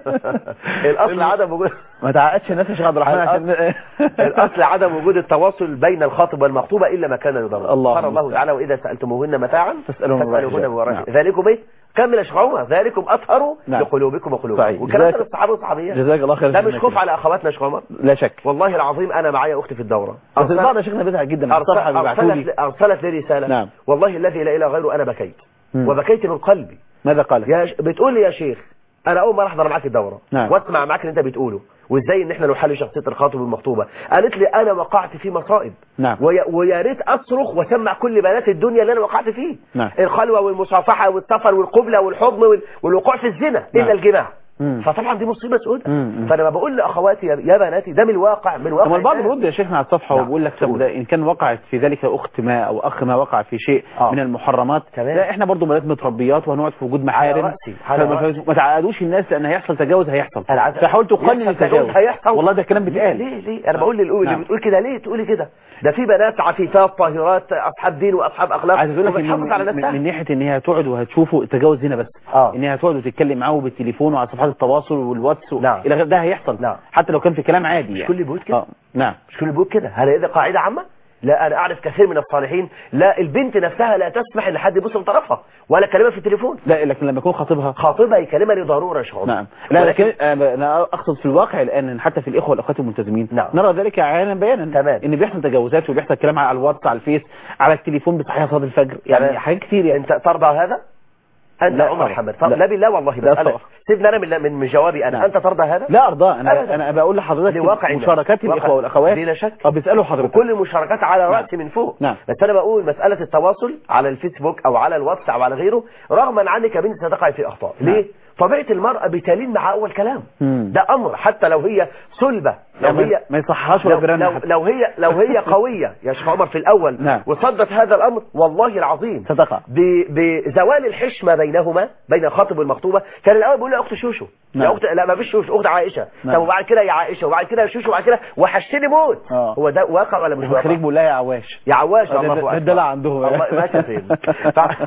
S2: الاصل عدم وجود
S1: ما تعقدش الناس يا شيخ عبد الرحمن عشان
S2: الاصل عدم وجود التواصل بين الخاطب والمخطوبه الا ما كان لضروره
S1: الله
S2: قال الله
S1: المستعان.
S2: تعالى واذا سالتموهن متاعا
S1: فاسألوهن من وراء
S2: فاسالوهن من وراء
S1: حجاب.
S2: حجاب. ذلكم ايه كمل يا شيخ عمر ذلكم اطهر
S1: نعم.
S2: لقلوبكم وقلوبكم
S1: صحيح.
S2: والكلام ده
S1: جزاك-
S2: للصحابه والصحابيات
S1: جزاك الله خير
S2: ده
S1: يا
S2: مش
S1: شيخنا
S2: خوف على اخواتنا يا شيخ عمر
S1: لا شك
S2: والله العظيم انا معايا اختي في الدوره
S1: بس البعض يا شيخنا بيزعل جدا من
S2: أرسل
S1: الصفحه بيبعتوا لي
S2: أرسلت, أرسلت لي رسالة
S1: نعم.
S2: والله الذي لا إله غيره أنا بكيت
S1: مم.
S2: وبكيت من قلبي
S1: ماذا قال
S2: يا ش... بتقول لي يا شيخ أنا أول مرة أحضر معاك الدورة
S1: نعم.
S2: وأسمع معاك اللي أنت بتقوله وإزاي إن إحنا نحل شخصية الخاطب والمخطوبة قالت لي أنا وقعت في مصائب
S1: نعم.
S2: ويا, ويا ريت أصرخ وأسمع كل بنات الدنيا اللي أنا وقعت فيه
S1: نعم.
S2: الخلوة والمصافحة والسفر والقبلة والحضن وال... والوقوع في الزنا
S1: نعم.
S2: إلا الجماع
S1: مم.
S2: فطبعا دي مصيبة سوداء
S1: مم.
S2: فأنا بقول لأخواتي يا يا بناتي ده من الواقع من واقع
S1: طب البعض
S2: الناس.
S1: بيرد يا شيخنا على الصفحه
S2: نعم.
S1: وبيقول لك طب
S2: قول.
S1: ده ان كان وقعت في ذلك اخت ما او اخ ما وقع في شيء
S2: آه.
S1: من المحرمات
S2: تمام.
S1: لا احنا برضو بنات متربيات وهنقعد في وجود محارم
S2: رأسي، على
S1: فما
S2: رأسي.
S1: ما تعقدوش الناس لان هيحصل تجاوز هيحصل
S2: أنا عايز-
S1: فحاول تقنن
S2: يحصل
S1: التجاوز
S2: تجاوز هيحصل.
S1: والله ده كلام بيتقال
S2: ليه ليه انا بقول للأول اللي
S1: نعم.
S2: بتقول كده ليه تقولي كده ده في بنات عفيفات طاهرات اصحاب دين واصحاب اخلاق
S1: عايز اقول لك ان
S2: وبتحافظ على
S1: من,
S2: نفسها
S1: من ناحيه ان هي هتقعد وهتشوفه التجاوز هنا بس
S2: آه.
S1: ان هي هتقعد وتتكلم معاه بالتليفون وعلى صفحات التواصل والواتس و-
S2: نعم.
S1: الى غير ده هيحصل
S2: نعم.
S1: حتى لو كان في كلام عادي يعني
S2: كل البيوت كده؟
S1: آه. نعم
S2: مش كل البيوت كده هل هذه قاعده عامه لا انا اعرف كثير من الصالحين لا البنت نفسها لا تسمح ان حد يبص من طرفها ولا كلمه في التليفون
S1: لا لكن لما يكون خطيبها
S2: خاطبها يكلمها لضروره يا شعور
S1: نعم لا لكن آه، انا اقصد في الواقع الان حتى في الاخوه والاخوات الملتزمين
S2: نعم.
S1: نرى ذلك عيانا بيانا
S2: تمام.
S1: ان بيحصل تجاوزات وبيحصل كلام على الواتس على الفيس على التليفون بصحيح صلاه الفجر يعني
S2: تمام.
S1: حاجات كتير يعني
S2: انت ترضى هذا انت
S1: لا
S2: عمر
S1: طبعا.
S2: محمد طب
S1: لا.
S2: لا بالله والله
S1: لا
S2: بسألك
S1: طبعا.
S2: سيبني انا من من من جوابي انا
S1: نعم.
S2: انت ترضى هذا
S1: لا ارضى انا
S2: أبداً.
S1: انا بقول لحضرتك
S2: لواقع الناس.
S1: مشاركات
S2: واقع.
S1: الاخوه والاخوات
S2: بلا شك.
S1: اه بيسالوا حضرتك
S2: وكل المشاركات على رأسي من فوق
S1: نعم.
S2: بس انا بقول مسألة التواصل على الفيسبوك او على الواتس او على غيره رغما عنك يا بنت ستقع في اخطاء
S1: نعم.
S2: ليه طبيعة المرأة بتلين مع اول كلام
S1: مم.
S2: ده امر حتى لو هي صلبة لو
S1: يعني
S2: هي
S1: ما يصحهاش ولا
S2: لو,
S1: برنة
S2: لو,
S1: حتى.
S2: لو هي لو هي قوية يا شيخ عمر في الاول
S1: نعم.
S2: وصدت هذا الامر والله العظيم
S1: ستقع
S2: ب- بزوال الحشمة بينهما بين الخاطب والمخطوبة كان الأول بيقول لها أخت شوشو
S1: نعم.
S2: يا أخت لا ما فيش شوشو أخت عائشة
S1: نعم.
S2: طب وبعد كده يا عائشة وبعد كده يا شوشو وبعد كده وحشتني موت
S1: آه.
S2: هو ده واقع ولا مش
S1: الخليج
S2: واقع
S1: بيقول لها يا عواش
S2: يا عواش
S1: آه، ده-
S2: الله
S1: ده- ده
S2: أكبر.
S1: الدلع عندهم.
S2: الله ماشي يا سيدي فع-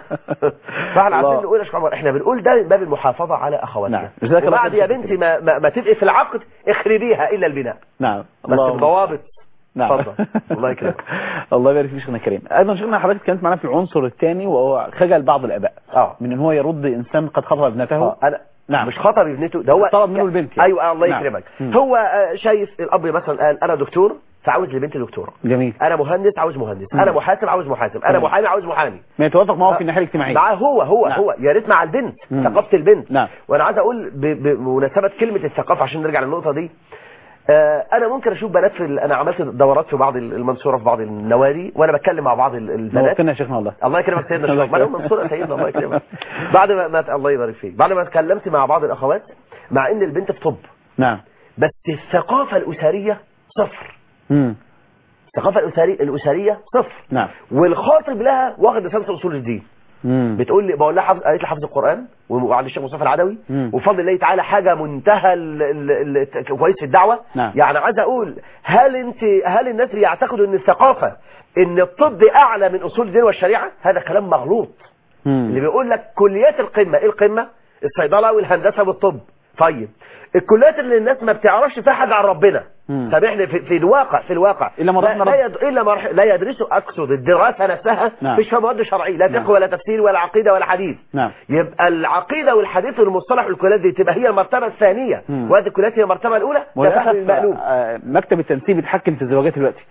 S2: فاحنا عايزين
S1: الله.
S2: نقول يا شيخ عمر احنا بنقول ده من باب المحافظة على أخواتنا
S1: نعم. جزاك الله
S2: وبعد
S1: خير
S2: يا
S1: شكراً.
S2: بنتي ما, ما, ما تبقي في العقد اخربيها إلا البناء
S1: نعم
S2: بس
S1: الله
S2: بضوابط
S1: نعم
S2: اتفضل. الله يكرمك.
S1: الله يبارك فيك شيخنا الكريم ايضا شيخنا حضرتك اتكلمت معانا في العنصر الثاني وهو خجل بعض الاباء
S2: اه
S1: من ان هو يرد انسان قد خطب ابنته
S2: آه، انا
S1: نعم.
S2: مش خطب ابنته ده هو
S1: طلب منه البنت يعني.
S2: ايوه آه، الله
S1: نعم.
S2: يكرمك
S1: مم.
S2: هو آه، شايف الاب مثلا قال انا دكتور فعاوز لبنتي دكتوره
S1: جميل
S2: انا مهندس عاوز مهندس
S1: مم.
S2: انا محاسب عاوز محاسب انا
S1: مم.
S2: محامي عاوز محامي
S1: ما يتوافق معه في الناحيه الاجتماعيه
S2: معاه هو هو
S1: نعم.
S2: هو يا ريت مع البنت
S1: مم.
S2: ثقافه البنت
S1: نعم.
S2: وانا عايز اقول ب- بمناسبه كلمه الثقافه عشان نرجع للنقطه دي آه، انا ممكن اشوف بنات في ال- انا عملت دورات في بعض المنصوره في بعض النوادي وانا بتكلم مع بعض ال- البنات
S1: نورتنا يا شيخنا والله
S2: الله يكرمك سيدنا
S1: الله
S2: الشيخ ما انا
S1: يكرمك.
S2: منصور يا سيدنا الله يكرمك بعد ما, ما الله يبارك فيك بعد ما اتكلمت مع بعض الاخوات مع ان البنت في طب
S1: نعم
S2: بس الثقافه الاسريه صفر
S1: امم
S2: الثقافه الاسريه الاسريه صفر
S1: نعم
S2: والخاطب لها واخد لسانس اصول الدين
S1: امم
S2: بتقول لي بقول لها حفظ قالت لي حفظ القران وعند الشيخ مصطفى العدوي
S1: مم.
S2: وبفضل الله تعالى حاجه منتهى ال- ال- ال- كويس في الدعوه
S1: نعم.
S2: يعني عايز اقول هل انت هل الناس بيعتقدوا ان الثقافه ان الطب اعلى من اصول الدين والشريعه هذا كلام مغلوط اللي بيقول لك كليات القمة ايه القمة الصيدلة والهندسة والطب طيب الكليات اللي الناس ما بتعرفش فيها حاجة عن ربنا
S1: مم.
S2: سامحني في, في الواقع في الواقع
S1: إلا ما
S2: لا,
S1: رحم
S2: لا,
S1: رب.
S2: يد... إلا ما رح... لا يدرسوا أقصد الدراسة نفسها
S1: نعم.
S2: مش فيها مواد شرعية لا
S1: نعم.
S2: فقه ولا تفسير ولا عقيدة ولا حديث
S1: نعم
S2: يبقى العقيدة والحديث والمصطلح والكليات دي تبقى هي المرتبة الثانية
S1: مم.
S2: وهذه الكليات هي المرتبة الأولى ده فهم
S1: وللاسف
S2: المقلوب
S1: آه، مكتب التنسيق بيتحكم في الزواجات دلوقتي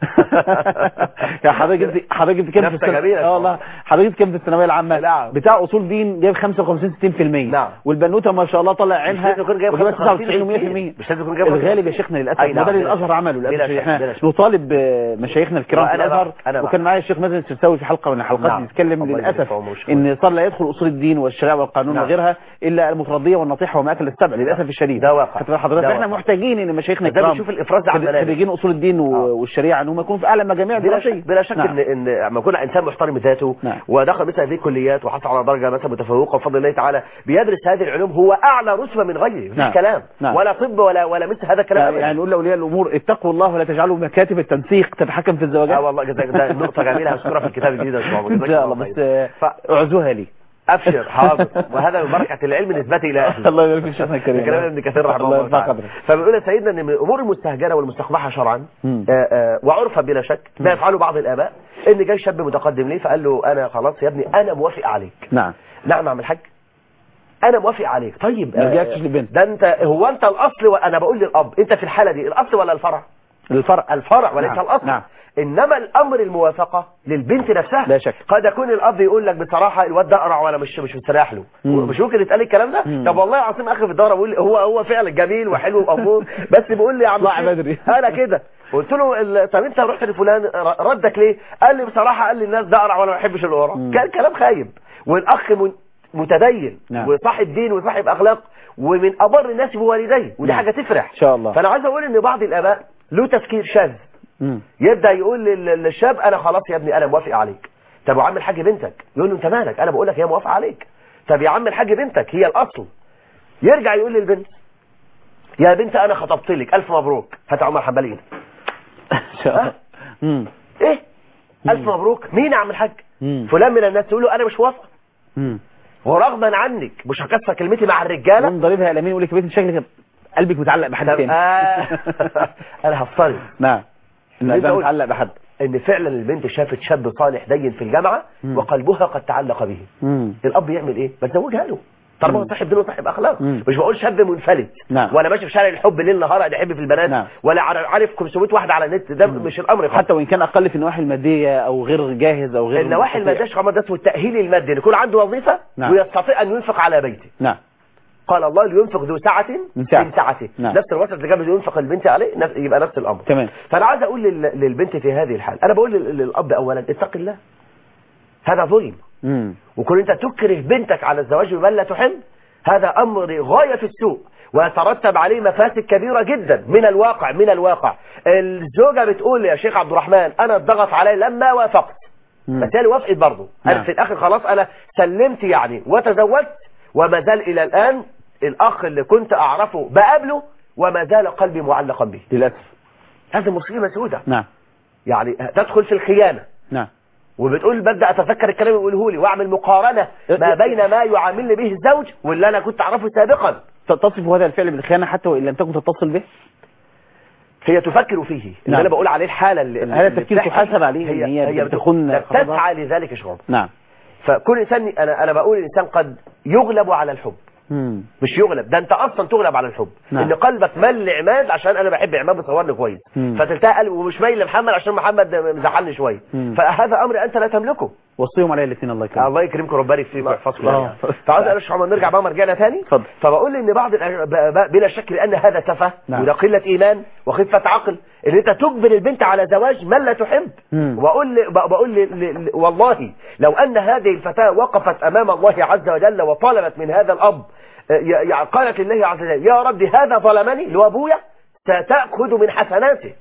S1: يا حضرتك انت حضرتك انت كام في
S2: نفسك
S1: السنة
S2: جميلة
S1: اه والله حضرتك كام في الثانويه العامه
S2: نعم.
S1: بتاع اصول دين جايب 55 60%
S2: نعم.
S1: والبنوته ما شاء الله طالع
S2: مش
S1: عينها
S2: لازم يكون جايب
S1: وجايبة
S2: 55
S1: 99 و100%
S2: مش لازم يكون جايب
S1: الغالب يا شيخنا للاسف
S2: أي نعم.
S1: وده اللي
S2: بلا
S1: الازهر
S2: شك.
S1: عمله
S2: بلا
S1: للاسف
S2: شك.
S1: احنا
S2: بلا شك.
S1: نطالب آه، مشايخنا الكرام في
S2: وأنا
S1: الازهر
S2: معك. أنا
S1: وكان معايا الشيخ مازن السرساوي في حلقه من الحلقات
S2: نعم.
S1: بيتكلم
S2: الله
S1: للاسف
S2: يبارك في عمره ويشكره.
S1: ان صار لا يدخل اصول الدين والشريعه والقانون
S2: نعم.
S1: وغيرها الا المترضيه والنطيحه وما اكل السبع للاسف الشديد
S2: ده واقع.
S1: خدت بال حضرتك
S2: ده
S1: احنا
S2: واقع.
S1: محتاجين ان مشايخنا
S2: ده
S1: الكرام
S2: بنشوف الإفراز ده على
S1: خريج-
S2: المنابر.
S1: خريجين اصول الدين و-
S2: آه.
S1: والشريعه ان هم يكونوا في اعلى مجاميع
S2: بلا
S1: الدراسيه
S2: شك بلا شك
S1: نعم.
S2: ان ان لما يكون انسان محترم ذاته
S1: نعم.
S2: ودخل مثل هذه الكليات وحصل على درجه مثلا متفوقه بفضل الله تعالى بيدرس هذه العلوم هو اعلى رتبه من غيره مفيش
S1: نعم.
S2: كلام
S1: نعم.
S2: ولا طب ولا ولا مثل هذا الكلام
S1: يعني
S2: أبداً.
S1: يعني نقول لاولياء الامور اتقوا الله ولا تجعلوا مكاتب التنسيق تتحكم في الزواجات
S2: اه والله جزاك ده نقطه جميله هذكرها في الكتاب الجديد يا شباب
S1: ان شاء الله بس آه،
S2: ف-
S1: اعزوها لي
S2: ابشر حاضر وهذا من بركه العلم نسبتي الى اهله
S1: الله يبارك في شيخنا الكريم
S2: ده كلام ابن كثير رحمه
S1: الله
S2: الله
S1: يرفع
S2: تعالى
S1: قدره
S2: فبيقول يا سيدنا ان من الامور المستهجنه والمستقبحه شرعا
S1: مم.
S2: آه، آه، وعرفا بلا شك ما يفعله بعض الاباء ان جاي شاب متقدم ليه فقال له انا خلاص يا ابني انا موافق عليك
S1: نعم
S2: نعم يا عم الحاج انا موافق عليك طيب
S1: ما
S2: آه،
S1: رجعتش للبنت.
S2: ده انت هو انت الاصل وانا بقول للاب انت في الحاله دي الاصل ولا الفرع
S1: الفرق
S2: الفرع وليس
S1: نعم،
S2: الاصل
S1: نعم.
S2: انما الامر الموافقه للبنت نفسها
S1: لا شك.
S2: قد يكون الاب يقول لك بصراحه الواد ده قرع وانا مش مش مستريح له
S1: مم.
S2: مش ممكن يتقال الكلام ده
S1: مم.
S2: طب والله العظيم اخي في الدوره بقول هو هو فعلا جميل وحلو وامور بس بيقول لي يا عم
S1: طلع
S2: الشيخ،
S1: بدري.
S2: انا كده قلت له ال- طب انت رحت لفلان ر- ردك ليه قال لي بصراحه قال لي الناس ده قرع وانا ما بحبش القرع
S1: مم.
S2: كان كلام خايب والاخ من- متدين
S1: نعم.
S2: وصاحب دين وصاحب اخلاق ومن ابر الناس بوالديه ودي
S1: نعم.
S2: حاجه تفرح
S1: ان شاء الله
S2: فانا عايز اقول ان بعض الاباء له تفكير شاذ
S1: مم.
S2: يبدا يقول لل- للشاب انا خلاص يا ابني انا موافق عليك طب يا عم الحاج بنتك يقول له انت مالك انا بقول لك هي موافقه عليك طب يا عم الحاج بنتك هي الاصل يرجع يقول للبنت يا بنت انا خطبت لك الف مبروك هات عمر حنبلي ايدك
S1: ان شاء الله مم.
S2: ايه الف مبروك مين يا عم الحاج
S1: مم.
S2: فلان من الناس تقول له انا مش موافق
S1: مم.
S2: ورغما عنك مش هكسر كلمتي مع الرجاله
S1: يقوم ضاربها الامين يقول لك يا بنت شكلك قلبك متعلق بحد
S2: طب
S1: تاني
S2: آه انا هفترض
S1: نعم ان
S2: عايز
S1: قلبها
S2: أقول-
S1: متعلق بحد
S2: ان فعلا البنت شافت شاب صالح دين في الجامعه
S1: مم.
S2: وقلبها قد تعلق به
S1: مم.
S2: الاب يعمل ايه ما تزوجها له طالما هو
S1: مم.
S2: صاحب دين وصاحب اخلاق
S1: مم.
S2: مش بقول شاب منفلت
S1: نعم.
S2: ولا ماشي في شارع الحب ليل نهار قاعد يحب في البنات
S1: نعم.
S2: ولا عار- عارف 500 واحده على النت ده مش الامر خالص.
S1: حتى وان كان اقل في النواحي الماديه او غير جاهز او غير
S2: النواحي
S1: مستطيع.
S2: الماديه عمر ده اسمه التاهيل المادي ان يكون عنده وظيفه
S1: نعم.
S2: ويستطيع ان ينفق على بيته
S1: نعم
S2: قال الله لينفق ذو سعه
S1: من سعة.
S2: من سعته
S1: نعم.
S2: نفس الوسط اللي جاب ينفق البنت عليه نفس يبقى نفس الامر
S1: تمام
S2: فانا عايز اقول لل- للبنت في هذه الحال انا بقول لل- للاب اولا اتق الله هذا ظلم
S1: مم.
S2: وكون انت تكره بنتك على الزواج بمن لا تحب هذا امر غايه في السوء ويترتب عليه مفاسد كبيره جدا من الواقع من الواقع الزوجه بتقول يا شيخ عبد الرحمن انا اتضغط علي لما وافقت
S1: مم.
S2: بس هي اللي وافقت برضه انا
S1: نعم.
S2: في الاخر خلاص انا سلمت يعني وتزوجت وما زال الى الان الاخ اللي كنت اعرفه بقابله وما زال قلبي معلقا به
S1: للاسف
S2: هذه مصيبه سوداء
S1: نعم
S2: يعني تدخل في الخيانه
S1: نعم
S2: وبتقول ببدا اتذكر الكلام اللي بيقوله لي واعمل مقارنه ما بين ما يعاملني به الزوج واللي انا كنت اعرفه سابقا
S1: تصف هذا الفعل بالخيانه حتى وان لم تكن تتصل به
S2: هي تفكر فيه اللي
S1: نعم.
S2: انا بقول عليه الحاله اللي
S1: هذا
S2: اللي
S1: التفكير
S2: بتحكي
S1: تحاسب عليه
S2: هي
S1: إن هي
S2: هي
S1: بتخون
S2: بت-
S1: خطبها.
S2: تسعى لذلك شغل
S1: نعم
S2: فكل انسان انا انا بقول الانسان قد يغلب على الحب
S1: مم.
S2: مش يغلب ده انت اصلا تغلب على الحب
S1: نعم.
S2: ان قلبك مال لعماد عشان انا بحب عماد بيصورني كويس
S1: مم.
S2: فتلتقى قلب ومش مايل لمحمد عشان محمد مزعلني شويه
S1: مم.
S2: فهذا امر انت لا تملكه
S1: وصيهم عليها الاثنين الله يكرمك
S2: الله يكرمكم ربنا يبارك فيك ويحفظكم
S1: الله.
S2: يعني. فعاوز اقول يا عمر نرجع بقى مرجعنا تاني
S1: اتفضل.
S2: فبقول ان بعض الأ- ب- ب- بلا شك لان هذا سفه
S1: نعم.
S2: وده قله ايمان وخفه عقل ان انت تجبر البنت على زواج من لا تحب
S1: مم.
S2: واقول ل- ب- بقول ل- ل- ل- والله لو ان هذه الفتاه وقفت امام الله عز وجل وطلبت من هذا الاب آه، ي- ي- قالت لله عز وجل يا ربي هذا ظلمني اللي هو ابويا ستاخذ من حسناته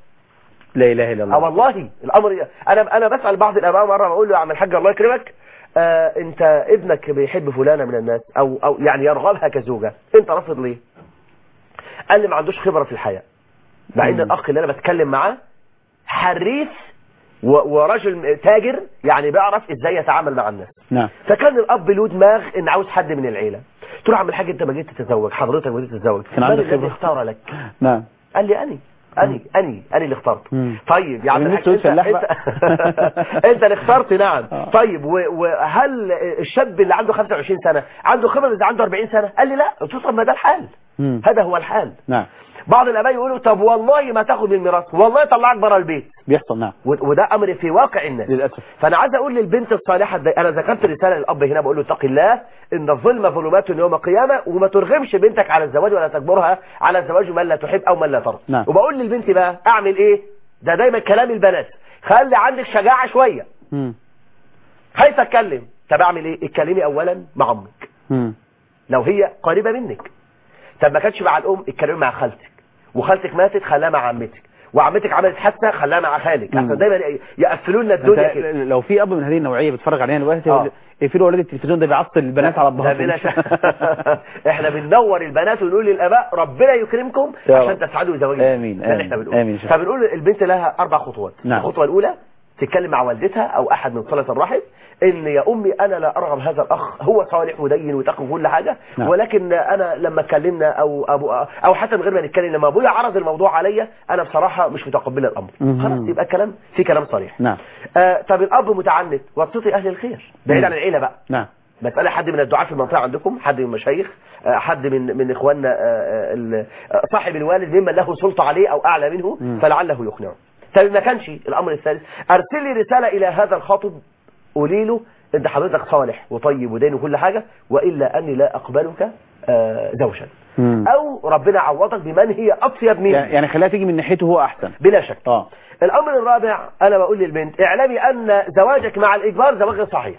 S1: لا اله الا
S2: اه
S1: الله
S2: والله الامر انا انا بسال بعض الاباء مره بقول له يا عم الحاج الله يكرمك آه انت ابنك بيحب فلانه من الناس او او يعني يرغبها كزوجه انت رافض ليه قال لي ما عندوش خبره في الحياه مع ان
S1: مم.
S2: الاخ اللي انا بتكلم معاه حريف و- ورجل تاجر يعني بيعرف ازاي يتعامل مع الناس
S1: نعم
S2: فكان الاب له دماغ ان عاوز حد من العيله قلت له يا عم الحاج انت ما جيت تتزوج حضرتك ما جيت تتزوج
S1: كان
S2: من
S1: عندك
S2: الذي
S1: خبرة.
S2: اختار لك
S1: نعم
S2: قال لي اني اني اني اني اللي اخترت
S1: مم.
S2: طيب يا عم
S1: من
S2: الحاج
S1: نفسه
S2: انت,
S1: يتفلح
S2: انت, انت اللي اخترت نعم
S1: آه.
S2: طيب و- وهل الشاب اللي عنده 25 سنه عنده خبره اذا عنده 40 سنه قال لي لا قلت له طب ما ده الحال
S1: مم.
S2: هذا هو الحال
S1: نعم
S2: بعض الاباء يقولوا طب والله ما تاخد الميراث والله طلعك بره البيت
S1: بيحصل نعم
S2: و- وده امر في واقع الناس
S1: للاسف
S2: فانا عايز اقول للبنت الصالحه دي انا ذكرت رساله للاب هنا بقول له اتق الله ان الظلم ظلمات يوم القيامه وما ترغمش بنتك على الزواج ولا تجبرها على الزواج من لا تحب او من لا ترضى
S1: نعم.
S2: وبقول للبنت بقى اعمل ايه ده دايما كلام البنات خلي عندك شجاعه شويه
S1: مم.
S2: خايفه اتكلم طب اعمل ايه اتكلمي اولا مع امك
S1: مم.
S2: لو هي قريبه منك طب ما كانتش مع الام اتكلمي مع خالتك وخالتك ماتت خلاها مع عمتك وعمتك عملت حادثه خلاها مع خالك
S1: مم.
S2: عشان دايما يقفلوا لنا الدنيا
S1: انت
S2: كده
S1: لو في اب من هذه النوعيه بيتفرج علينا دلوقتي
S2: آه.
S1: يقول اقفلوا اولاد التلفزيون ده بيعطل البنات على
S2: ده
S1: البهار
S2: بلا شك احنا بننور البنات ونقول للاباء ربنا يكرمكم
S1: يا
S2: عشان
S1: رب.
S2: تسعدوا بزواجكم
S1: آمين،
S2: ده اللي
S1: آمين،
S2: احنا بنقوله
S1: آمين يا شيخ.
S2: فبنقول البنت لها اربع خطوات
S1: نعم.
S2: الخطوه الاولى تتكلم مع والدتها او احد من صله الرحم ان يا امي انا لا ارغب هذا الاخ هو صالح ودين وتقي كل حاجه
S1: نعم.
S2: ولكن انا لما اتكلمنا او ابو او حتى من غير ما نتكلم لما ابويا عرض الموضوع عليا انا بصراحه مش متقبله الامر
S1: مهم.
S2: خلاص يبقى الكلام في كلام صريح
S1: نعم
S2: آه طب الاب متعنت وابسطي اهل الخير بعيد
S1: مم.
S2: عن العيله بقى
S1: نعم
S2: مسألة حد من الدعاة في المنطقة عندكم حد من المشايخ آه، حد من من إخواننا آه، آه، ال- آه، صاحب الوالد ممن له سلطة عليه أو أعلى منه
S1: مم.
S2: فلعله يقنعه طيب ما كانش الأمر الثالث أرسل لي رسالة إلى هذا الخاطب قولي له أنت حضرتك صالح وطيب ودين وكل حاجة وإلا أني لا أقبلك آه، زوجا
S1: مم.
S2: أو ربنا عوضك بمن هي أطيب مني
S1: يعني يعني خليها تيجي من ناحيته هو احسن
S2: بلا شك
S1: اه
S2: الأمر الرابع أنا بقول للبنت اعلمي أن زواجك مع الإجبار زواج غير صحيح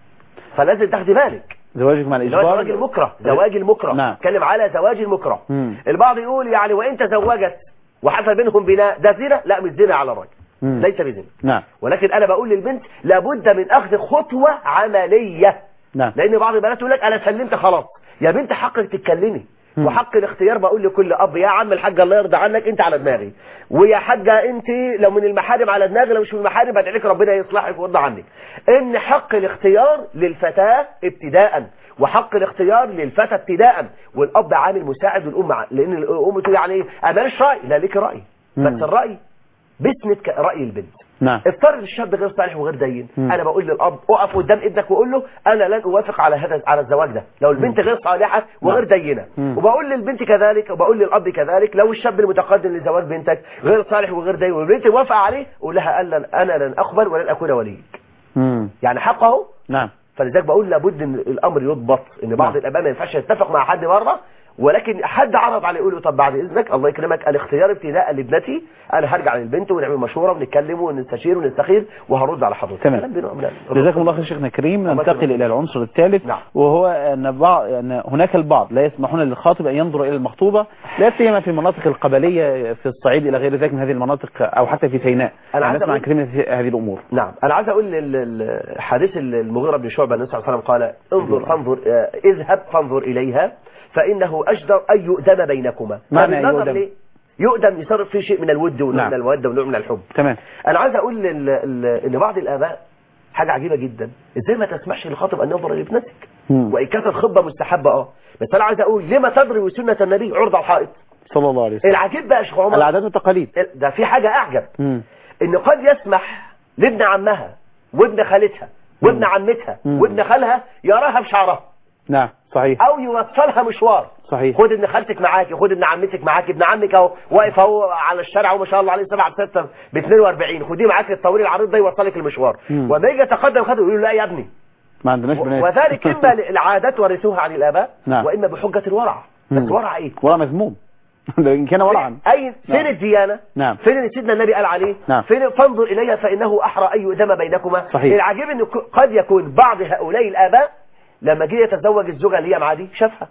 S2: فلازم تاخدي بالك
S1: زواجك مع
S2: زواج
S1: الاجبار
S2: زواج المكره زواج المكره
S1: نعم.
S2: اتكلم على زواج المكره
S1: مم.
S2: البعض يقول يعني وان تزوجت وحصل بينهم بناء ده زنا لا مش زنا على الراجل
S1: مم.
S2: ليس بزنا
S1: نعم
S2: ولكن انا بقول للبنت لابد من اخذ خطوه عمليه
S1: نعم
S2: لان بعض البنات يقول لك انا سلمت خلاص يا بنت حقك تتكلمي
S1: مم.
S2: وحق الاختيار بقول لكل اب يا عم الحاج الله يرضى عنك انت على دماغي ويا حاجه انت لو من المحارم على دماغي لو مش من المحارم بدعي لك ربنا يصلحك ويرضى عنك ان حق الاختيار للفتاه ابتداء وحق الاختيار للفتى ابتداء والاب عامل مساعد والام ع- لان الام تقول يعني ايه انا ماليش راي لا ليك راي
S1: مم.
S2: بس الراي بسند ك- راي البنت
S1: نعم
S2: افترض الشاب غير صالح وغير دين
S1: مم.
S2: انا بقول للاب اقف قدام ابنك وقول له انا لن اوافق على هذا على الزواج ده لو البنت غير صالحه وغير دينه
S1: مم.
S2: وبقول للبنت كذلك وبقول للاب كذلك لو الشاب المتقدم لزواج بنتك غير صالح وغير دين والبنت موافقه عليه قول لها أنا- انا لن اقبل ولن اكون وليك
S1: مم.
S2: يعني حقه
S1: نعم
S2: فلذلك بقول لابد ان الامر يضبط ان بعض
S1: نعم.
S2: الاباء ما ينفعش يتفق مع حد بره ولكن حد عرض عليه يقول له طب بعد اذنك الله يكرمك الاختيار ابتداء لابنتي انا هرجع للبنت ونعمل مشوره ونتكلم ونستشير ونستخير وهرد على حضرتك
S1: تمام.
S2: كلام بينه وبين-
S1: جزاكم الله خير شيخنا الكريم
S2: الله
S1: ننتقل
S2: يكرمك.
S1: الى العنصر الثالث
S2: نعم.
S1: وهو ان بعض ان هناك البعض لا يسمحون للخاطب ان ينظر الى المخطوبه لا سيما في المناطق القبليه في الصعيد الى غير ذلك من هذه المناطق او حتى في سيناء
S2: أنا
S1: يعني
S2: عايز
S1: نسمع عن
S2: أقول-
S1: كثير من هذه هذه الامور
S2: نعم انا عايز اقول ال- ال- حديث المغيرة بن شعبة النبي صلى الله عليه وسلم قال انظر فانظر آه، اذهب فانظر اليها فانه اجدر ان يؤدم بينكما
S1: معنى
S2: طب النظر
S1: يؤدم؟
S2: ليه؟ يؤدم يصير فيه شيء من الود ونوع
S1: نعم.
S2: من الموده ونوع من الحب
S1: تمام
S2: انا عايز اقول لل- ال- ان بعض الاباء حاجه عجيبه جدا ازاي ما تسمحش للخاطب ان ينظر لابنتك
S1: مم.
S2: وان كانت الخطبه مستحبه اه بس انا عايز اقول لما تضرب سنه النبي عرض على الحائط
S1: صلى الله عليه وسلم
S2: العجيب بقى يا شيخ عمر
S1: العادات والتقاليد
S2: ده في حاجه اعجب
S1: مم.
S2: ان قد يسمح لابن عمها وابن خالتها وابن
S1: مم.
S2: عمتها
S1: مم.
S2: وابن خالها يراها بشعرها
S1: نعم صحيح
S2: او يوصلها مشوار
S1: صحيح
S2: خد ابن خالتك معاكي خد ابن عمتك معاكي ابن عمك اهو واقف اهو على الشارع وما شاء الله عليه 7 6 ب 42 خديه معاك الطويل العريض ده يوصلك المشوار
S1: مم.
S2: وما يجي يتقدم خده يقول له لا يا ابني
S1: ما عندناش بنات
S2: وذلك اما العادات ورثوها عن الاباء
S1: نعم.
S2: واما بحجه الورع بس
S1: مم.
S2: ورع ايه
S1: ورع مذموم ده ان كان ورعا
S2: اي فين
S1: نعم.
S2: الديانه
S1: نعم.
S2: فين اللي سيدنا النبي قال عليه
S1: نعم.
S2: فين فانظر اليها فانه احرى ان يؤدم بينكما
S1: صحيح.
S2: العجيب ان ك- قد يكون بعض هؤلاء الاباء لما جه يتزوج الزوجه اللي هي معاه دي شافها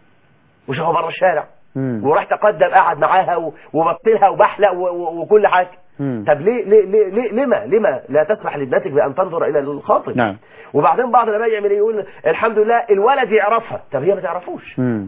S2: وشافها بره الشارع
S1: مم.
S2: وراح تقدم قعد معاها و- وبص لها وبحلق و- و- وكل حاجه
S1: مم.
S2: طب ليه ليه ليه ليه لما لما لا تسمح لابنتك بان تنظر الى الخاطب
S1: نعم.
S2: وبعدين بعض الاباء يعمل إيه؟ يقول الحمد لله الولد يعرفها طب هي ما تعرفوش
S1: مم.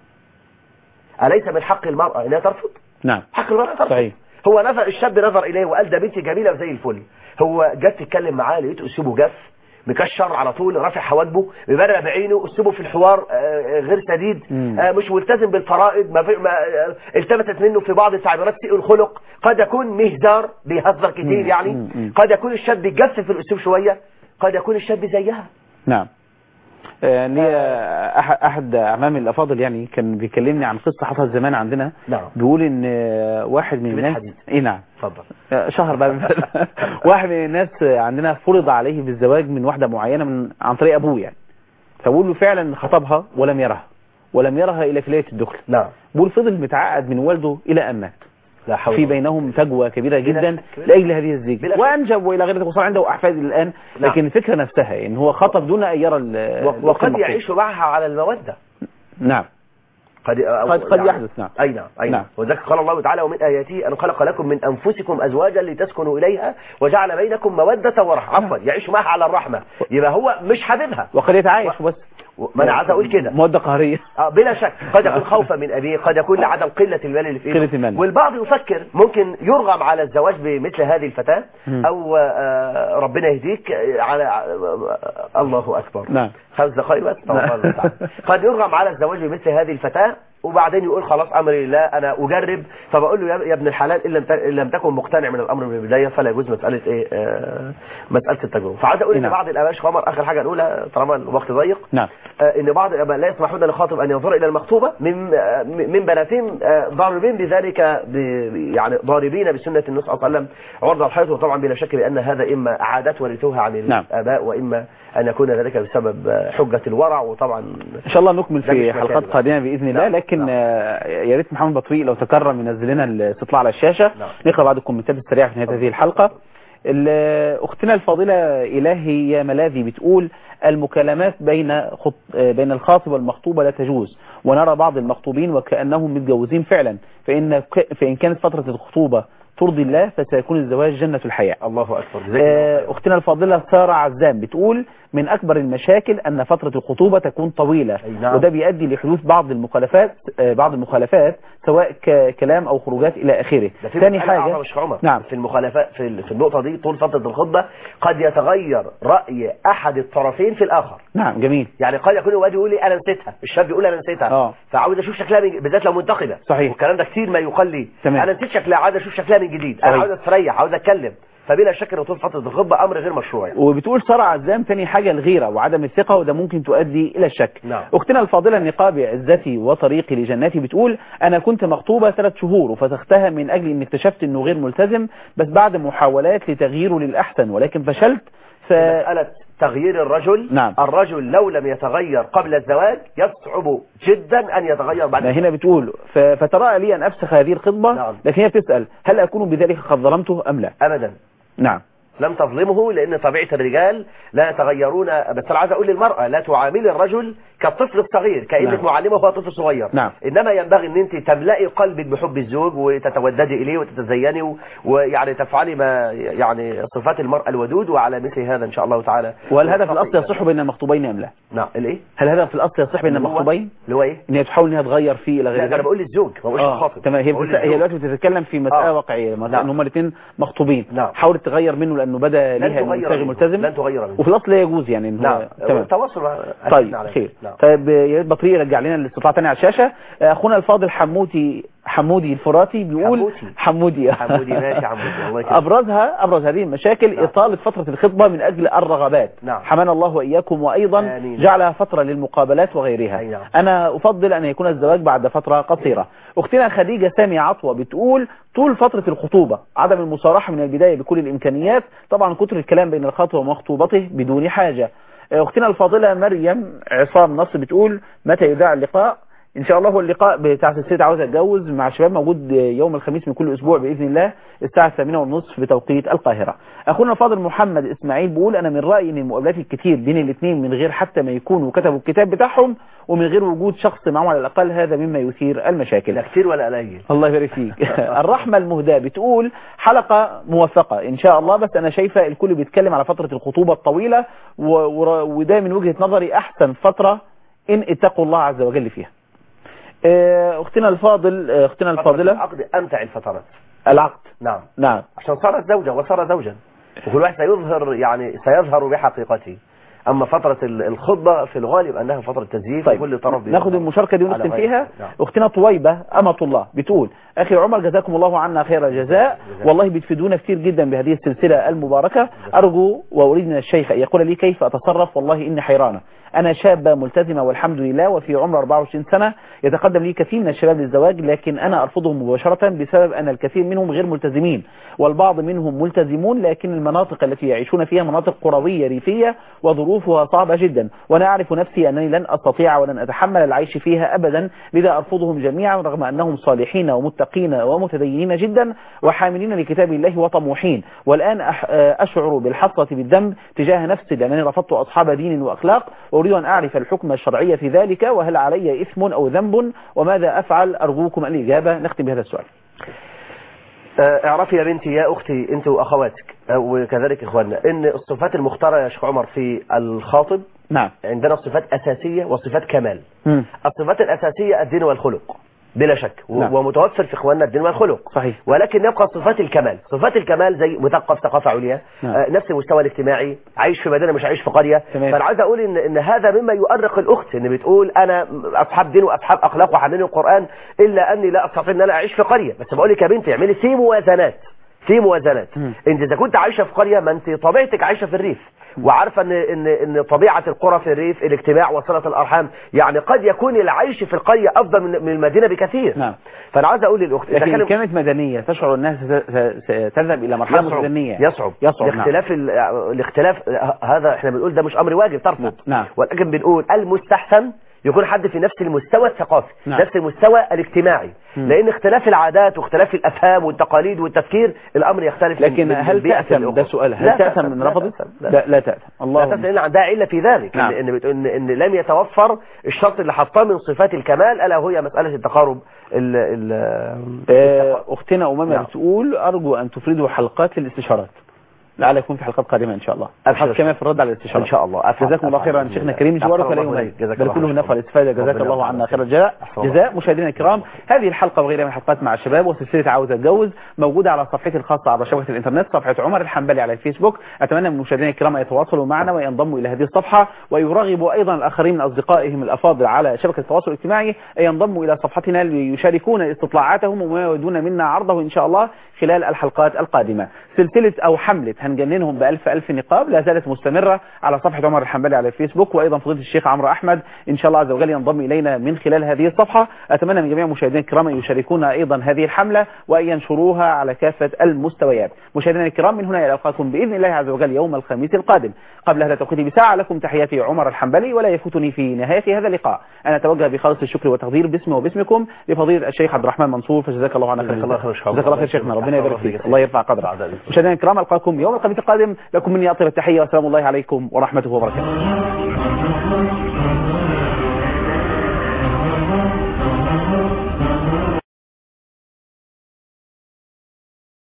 S2: اليس من حق المراه انها ترفض
S1: نعم
S2: حق المرأة ترفض
S1: صحيح.
S2: هو نظر الشاب نظر إليه وقال ده بنتي جميلة وزي الفل هو جت تتكلم معاه لقيته أسلوبه جاف مكشر على طول رافع حواجبه مبرق بعينه أسلوبه في الحوار آه، غير سديد
S1: مم.
S2: آه، مش ملتزم بالفرائض ما في ما آه، التفتت منه في بعض التعبيرات سيء الخلق قد يكون مهزار بيهزر كتير
S1: مم.
S2: يعني
S1: مم. مم.
S2: قد يكون الشاب بيجف في الأسلوب شوية قد يكون الشاب زيها
S1: نعم آه، لي احد احد اعمامي الافاضل يعني كان بيكلمني عن قصه حصلت زمان عندنا
S2: نعم.
S1: بيقول ان آه، واحد من
S2: في بيت
S1: الناس
S2: حديد.
S1: اي نعم
S2: اتفضل
S1: آه، شهر بقى واحد من الناس عندنا فرض عليه بالزواج من واحده معينه من عن طريق ابوه يعني فبقول له فعلا خطبها ولم يرها ولم يرها الى كليه الدخل
S2: نعم
S1: بقول فضل متعقد من والده الى ان مات
S2: لا حول
S1: في
S2: ولا
S1: بينهم فجوه كبيره جدا
S2: بلا-
S1: لاجل هذه الزيجه
S2: بلا شك.
S1: وانجب والى غير ذلك وصار عنده احفاد الان
S2: نعم.
S1: لكن الفكره نفسها ان هو خطب دون ان يرى ال-
S2: و-
S1: الأخت
S2: وقد
S1: المخطوبة.
S2: يعيش معها على المودة
S1: نعم
S2: قد
S1: قد- قد يحدث، نعم.
S2: اي نعم اي
S1: نعم.
S2: نعم وذلك قال الله تعالى ومن اياته ان خلق لكم من انفسكم ازواجا لتسكنوا اليها وجعل بينكم موده ورحمه عفوا يعيش معها على الرحمه يبقى هو مش حبيبها
S1: وقد يتعايش بس
S2: ما انا عايز اقول كده
S1: مودة قهرية
S2: آه بلا شك قد يكون خوفا من ابيه قد يكون لعدم قله المال اللي في ايده
S1: قلة المال.
S2: والبعض يفكر ممكن يرغم على الزواج بمثل هذه الفتاه
S1: مم.
S2: او آه ربنا يهديك آه، على آه، الله اكبر
S1: نعم.
S2: خمس دقائق بس طبعا الله تعالى. قد يرغم على الزواج بمثل هذه الفتاه وبعدين يقول خلاص امري لله انا اجرب فبقول له يا- يا ابن الحلال ان لم ت- إن لم تكن مقتنع من الامر من البدايه فلا يجوز مساله ايه آه مساله التجربه فعايز اقول ان
S1: نعم.
S2: بعض الاباء شيخ عمر اخر حاجه نقولها طالما الوقت ضيق
S1: نعم
S2: آه، ان بعض الاباء لا يسمحون للخاطب ان ينظر الى المخطوبه من آه، من بناتهم آه، ضاربين بذلك ب- يعني ضاربين بسنه النبي صلى الله عليه وسلم عرض الحيض وطبعا بلا شك بان هذا اما عادات ورثوها عن
S1: نعم.
S2: الاباء واما ان يكون ذلك بسبب آه، حجه الورع وطبعا
S1: ان شاء الله نكمل
S2: ده مش
S1: في
S2: مكان
S1: حلقات
S2: بقى.
S1: قادمه باذن الله
S2: نعم،
S1: لكن
S2: نعم.
S1: آه، يا ريت محمد بطريق لو تكرم ينزل لنا الاستطلاع على الشاشه
S2: نعم.
S1: نقرا بعض الكومنتات السريعه في نهايه هذه الحلقه ال- اختنا الفاضله الهي يا ملاذي بتقول المكالمات بين خط... آه، بين الخاطب والمخطوبه لا تجوز ونرى بعض المخطوبين وكانهم متجوزين فعلا فان ك... فان كانت فتره الخطوبه ترضي الله فسيكون الزواج جنه الحياه
S2: الله اكبر
S1: آه، اختنا الفاضلة سارة عزام بتقول من اكبر المشاكل ان فترة الخطوبة تكون طويلة
S2: أي نعم.
S1: وده بيؤدي لحدوث بعض المخالفات آه، بعض المخالفات سواء ك- كلام او خروجات الى اخره
S2: ده في
S1: ثاني
S2: مسألة أعظم
S1: حاجة
S2: يا شيخ عمر
S1: نعم
S2: في المخالفات في ال- في النقطه دي طول فتره الخطبه قد يتغير راي احد الطرفين في الاخر
S1: نعم جميل
S2: يعني قد يكون الواد يقول لي انا نسيتها الشاب يقول انا نسيتها
S1: آه.
S2: فعاوز اشوف شكلها من بالذات لو منتقبه
S1: صحيح.
S2: والكلام ده كتير ما يقال لي
S1: تمام.
S2: انا نسيت شكلها عاوز اشوف شكلها من جديد انا
S1: صحيح.
S2: عاوز استريح عاوز اتكلم فبلا شك ان طول فتره الخطبه امر غير مشروع يعني.
S1: وبتقول سارة عزام ثاني حاجة الغيرة وعدم الثقة وده ممكن تؤدي إلى الشك
S2: نعم.
S1: أختنا الفاضلة نقابي عزتي وطريقي لجناتي بتقول أنا كنت مخطوبة ثلاث شهور وفسختها من أجل أن اكتشفت أنه غير ملتزم بس بعد محاولات لتغييره للأحسن ولكن فشلت ف...
S2: مساله تغيير الرجل
S1: نعم.
S2: الرجل لو لم يتغير قبل الزواج يصعب جدا ان يتغير بعد
S1: ما هنا بتقول ف... فترى لي أن أفسخ هذه الخطبة
S2: نعم.
S1: لكن هي بتسأل هل أكون بذلك قد ظلمته أم لا
S2: ابدا
S1: نعم
S2: لم تظلمه لان طبيعه الرجال لا يتغيرون بس انا عايز اقول للمراه لا تعاملي الرجل كالطفل الصغير كانك
S1: نعم.
S2: معلمه وهو طفل صغير
S1: نعم.
S2: انما ينبغي ان انت تملئي قلبك بحب الزوج وتتوددي اليه وتتزيني و- ويعني تفعلي ما يعني صفات المراه الودود وعلى مثل هذا ان شاء الله تعالى
S1: وهل هذا في الأصل يصح بين المخطوبين أم لا
S2: نعم الايه
S1: هل هذا في الأصل يصح بين
S2: اللي هو-
S1: المخطوبين
S2: اللي هو ايه
S1: ان هي تحاول انها تغير فيه الى
S2: لا
S1: غير
S2: ده انا
S1: ذلك
S2: بقول للزوج ما بقولش
S1: اه
S2: للخاطب
S1: تمام هي
S2: بقول
S1: بتس... هي
S2: للزوج.
S1: دلوقتي بتتكلم في مساله
S2: آه.
S1: واقعيه ما-
S2: نعم.
S1: ان هما الاثنين مخطوبين
S2: نعم.
S1: حاولت تغير منه لانه بدا
S2: لن
S1: ليها انه
S2: تغير
S1: يشتغل
S2: منه.
S1: ملتزم
S2: لن تغير منه
S1: وفي الاصل لا يجوز يعني ان هو
S2: نعم
S1: تمام
S2: التواصل مع-
S1: طيب
S2: أكدنا على
S1: خير
S2: ذلك. نعم.
S1: طيب يا ريت بطريق يرجع لنا الاستطلاع تاني على الشاشه آه، اخونا الفاضل حموتي حمودي الفراتي بيقول
S2: حموتي.
S1: حمودي
S2: حمودي ماشي حمودي الله يكرمك
S1: ابرزها ابرز هذه المشاكل
S2: نعم.
S1: اطاله فتره الخطبه من اجل الرغبات
S2: نعم.
S1: حمانا الله واياكم وايضا
S2: آمين.
S1: جعلها فتره للمقابلات وغيرها
S2: أي نعم.
S1: انا افضل ان يكون الزواج بعد فتره قصيره اختنا خديجه سامي عطوه بتقول طول فتره الخطوبه عدم المصارحه من البدايه بكل الامكانيات طبعا كتر الكلام بين الخاطب ومخطوبته بدون حاجه اختنا الفاضله مريم عصام نصر بتقول متى يذاع اللقاء ان شاء الله هو اللقاء بتاع سلسله عاوز اتجوز مع الشباب موجود يوم الخميس من كل اسبوع باذن الله الساعه الثامنة والنصف بتوقيت القاهره اخونا الفاضل محمد اسماعيل بيقول انا من رايي ان المقابلات الكتير بين الاثنين من غير حتى ما يكونوا كتبوا الكتاب بتاعهم ومن غير وجود شخص معهم على الاقل هذا مما يثير المشاكل
S2: لا كتير ولا قليل
S1: الله يبارك فيك الرحمة المهداة بتقول حلقة موفقة إن شاء الله بس أنا شايفة الكل بيتكلم على فترة الخطوبة الطويلة و... و... وده من وجهة نظري أحسن فترة إن اتقوا الله عز وجل فيها آه، أختنا الفاضل آه، أختنا
S2: فترة
S1: الفاضلة
S2: العقد امتع الفترات
S1: العقد
S2: نعم
S1: نعم
S2: عشان صارت زوجة وصار زوجا وكل واحد سيظهر يعني سيظهر بحقيقته أما فترة ال- الخطبة في الغالب أنها فترة تزييف
S1: طيب
S2: وكل طرف
S1: ناخد المشاركة دي
S2: على
S1: ونختم
S2: غيره.
S1: فيها
S2: نعم.
S1: اختنا طويبة أمة الله بتقول أخي عمر جزاكم الله عنا خير الجزاء
S2: جزاك.
S1: والله بتفيدونا كتير جدا بهذه السلسلة المباركة أرجو وأريد من الشيخ أن يقول لي كيف أتصرف والله إني حيرانة أنا شابة ملتزمة والحمد لله وفي عمر 24 سنة يتقدم لي كثير من الشباب للزواج لكن أنا أرفضهم مباشرة بسبب أن الكثير منهم غير ملتزمين والبعض منهم ملتزمون لكن المناطق التي يعيشون فيها مناطق قروية ريفية وظروف ظروفها صعبة جدا وأنا أعرف نفسي أنني لن أستطيع ولن أتحمل العيش فيها أبدا لذا أرفضهم جميعا رغم أنهم صالحين ومتقين ومتدينين جدا وحاملين لكتاب الله وطموحين والآن أح- أشعر بالحصة بالذنب تجاه نفسي لأنني رفضت أصحاب دين وأخلاق وأريد أن أعرف الحكم الشرعي في ذلك وهل علي إثم أو ذنب وماذا أفعل أرجوكم الإجابة نختم بهذا السؤال
S2: آه، اعرفي يا بنتي يا اختي انت واخواتك آه، وكذلك اخواننا ان الصفات المختارة يا شيخ عمر في الخاطب
S1: نعم
S2: عندنا صفات اساسية وصفات كمال
S1: مم.
S2: الصفات الاساسية الدين والخلق بلا شك و-
S1: نعم.
S2: ومتوفر في اخواننا الدين والخلق
S1: صحيح
S2: ولكن يبقى صفات الكمال صفات الكمال زي مثقف ثقافة عليا
S1: نعم.
S2: آه، نفس المستوى الاجتماعي عايش في مدينة مش عايش في قرية
S1: تمام.
S2: فانا عايز اقول ان ان هذا مما يؤرق الاخت ان بتقول انا اصحاب دين واصحاب اخلاق وحاملين القرآن الا اني لا استطيع ان انا اعيش في قرية بس بقول لك يا بنتي اعملي في موازنات في موازنات
S1: مم.
S2: انت اذا كنت عايشه في قريه ما انت طبيعتك عايشه في الريف وعارفه ان ان ان طبيعه القرى في الريف الاجتماع وصله الارحام يعني قد يكون العيش في القريه افضل من من المدينه بكثير
S1: نعم.
S2: فانا عايز اقول للاخت اذا
S1: لكن
S2: كان
S1: إن كانت مدنية تشعر أنها ست- ست- تذهب إلى مرحلة
S2: يصعب
S1: مدنية
S2: يصعب
S1: يصعب نعم.
S2: الاختلاف ال- الاختلاف ه- هذا احنا بنقول ده مش امر واجب ترفض
S1: نعم.
S2: ولكن بنقول المستحسن يكون حد في نفس المستوى الثقافي
S1: نعم.
S2: نفس المستوى الاجتماعي
S1: مم.
S2: لان اختلاف العادات واختلاف الافهام والتقاليد والتفكير الامر يختلف من-
S1: لكن
S2: من-
S1: هل
S2: من بيئة
S1: تأثم
S2: لأخرى.
S1: ده سؤال
S2: لا
S1: هل تأثم من
S2: لا
S1: رفضت
S2: تأثم، لا.
S1: لا لا تأثم
S2: لا
S1: الله
S2: تأثم لان عندها عله في ذلك
S1: نعم.
S2: ان ان, بت- إن, إن لم يتوفر الشرط اللي حطاه من صفات الكمال الا وهي مساله التقارب ال ال
S1: آه، أختنا أمامة
S2: نعم.
S1: بتقول أرجو أن تفردوا حلقات للاستشارات لعل يكون في حلقات قادمة إن شاء الله
S2: أبشر.
S1: حلقات كمان في الرد على الاستشارات
S2: ان شاء الله أفعل-
S1: جزاكم الله
S2: أفعل
S1: خيرا
S2: بإذن
S1: شيخنا
S2: الله.
S1: كريم جوارك
S2: أحسن
S1: ولا
S2: الله
S1: يومين
S2: إليك. جزاك
S1: بل
S2: الله
S1: كله
S2: خير.
S1: نفع الاستفادة جزاك
S2: ربنا
S1: الله
S2: يرحمه.
S1: عنا خير الجزاء
S2: أحسن الله.
S1: جزاء مشاهدينا الكرام هذه الحلقة وغيرها من الحلقات مع الشباب وسلسلة عاوز اتجوز موجودة على صفحتي الخاصة على شبكة الانترنت صفحة عمر الحنبلي على الفيسبوك اتمنى من مشاهدينا الكرام ان يتواصلوا معنا وينضموا الى هذه الصفحة ويرغبوا ايضا الاخرين من اصدقائهم الافاضل على شبكة التواصل الاجتماعي ان ينضموا الى صفحتنا ليشاركون استطلاعاتهم وما يودون منا عرضه ان شاء الله خلال الحلقات القادمة سلسلة او حملة هنجننهم بألف ألف نقاب لا زالت مستمرة على صفحة عمر الحنبلي على الفيسبوك وايضا فضيلة الشيخ عمرو احمد ان شاء الله عز وجل ينضم الينا من خلال هذه الصفحة اتمنى من جميع مشاهدينا الكرام ان يشاركونا ايضا هذه الحملة وان ينشروها على كافة المستويات مشاهدينا الكرام من هنا الى القاكم باذن الله عز وجل يوم الخميس القادم قبل هذا التوقيت بساعة لكم تحياتي عمر الحنبلي ولا يفوتني في نهاية هذا اللقاء انا اتوجه بخالص الشكر والتقدير باسمي وباسمكم لفضيلة الشيخ عبد الرحمن منصور فجزاك الله عنا خير
S2: جزاك الله خير يا شيخ عمر.
S1: جزاك الله خير شيخنا ربنا يبارك
S2: الله
S1: فيك
S2: فيك.
S1: الله يرفع قدرك
S2: بعد ذلك.
S1: مشاهدينا الكرام القاكم يوم الخميس القادم لكم مني اطيب التحية والسلام الله عليكم ورحمته وبركاته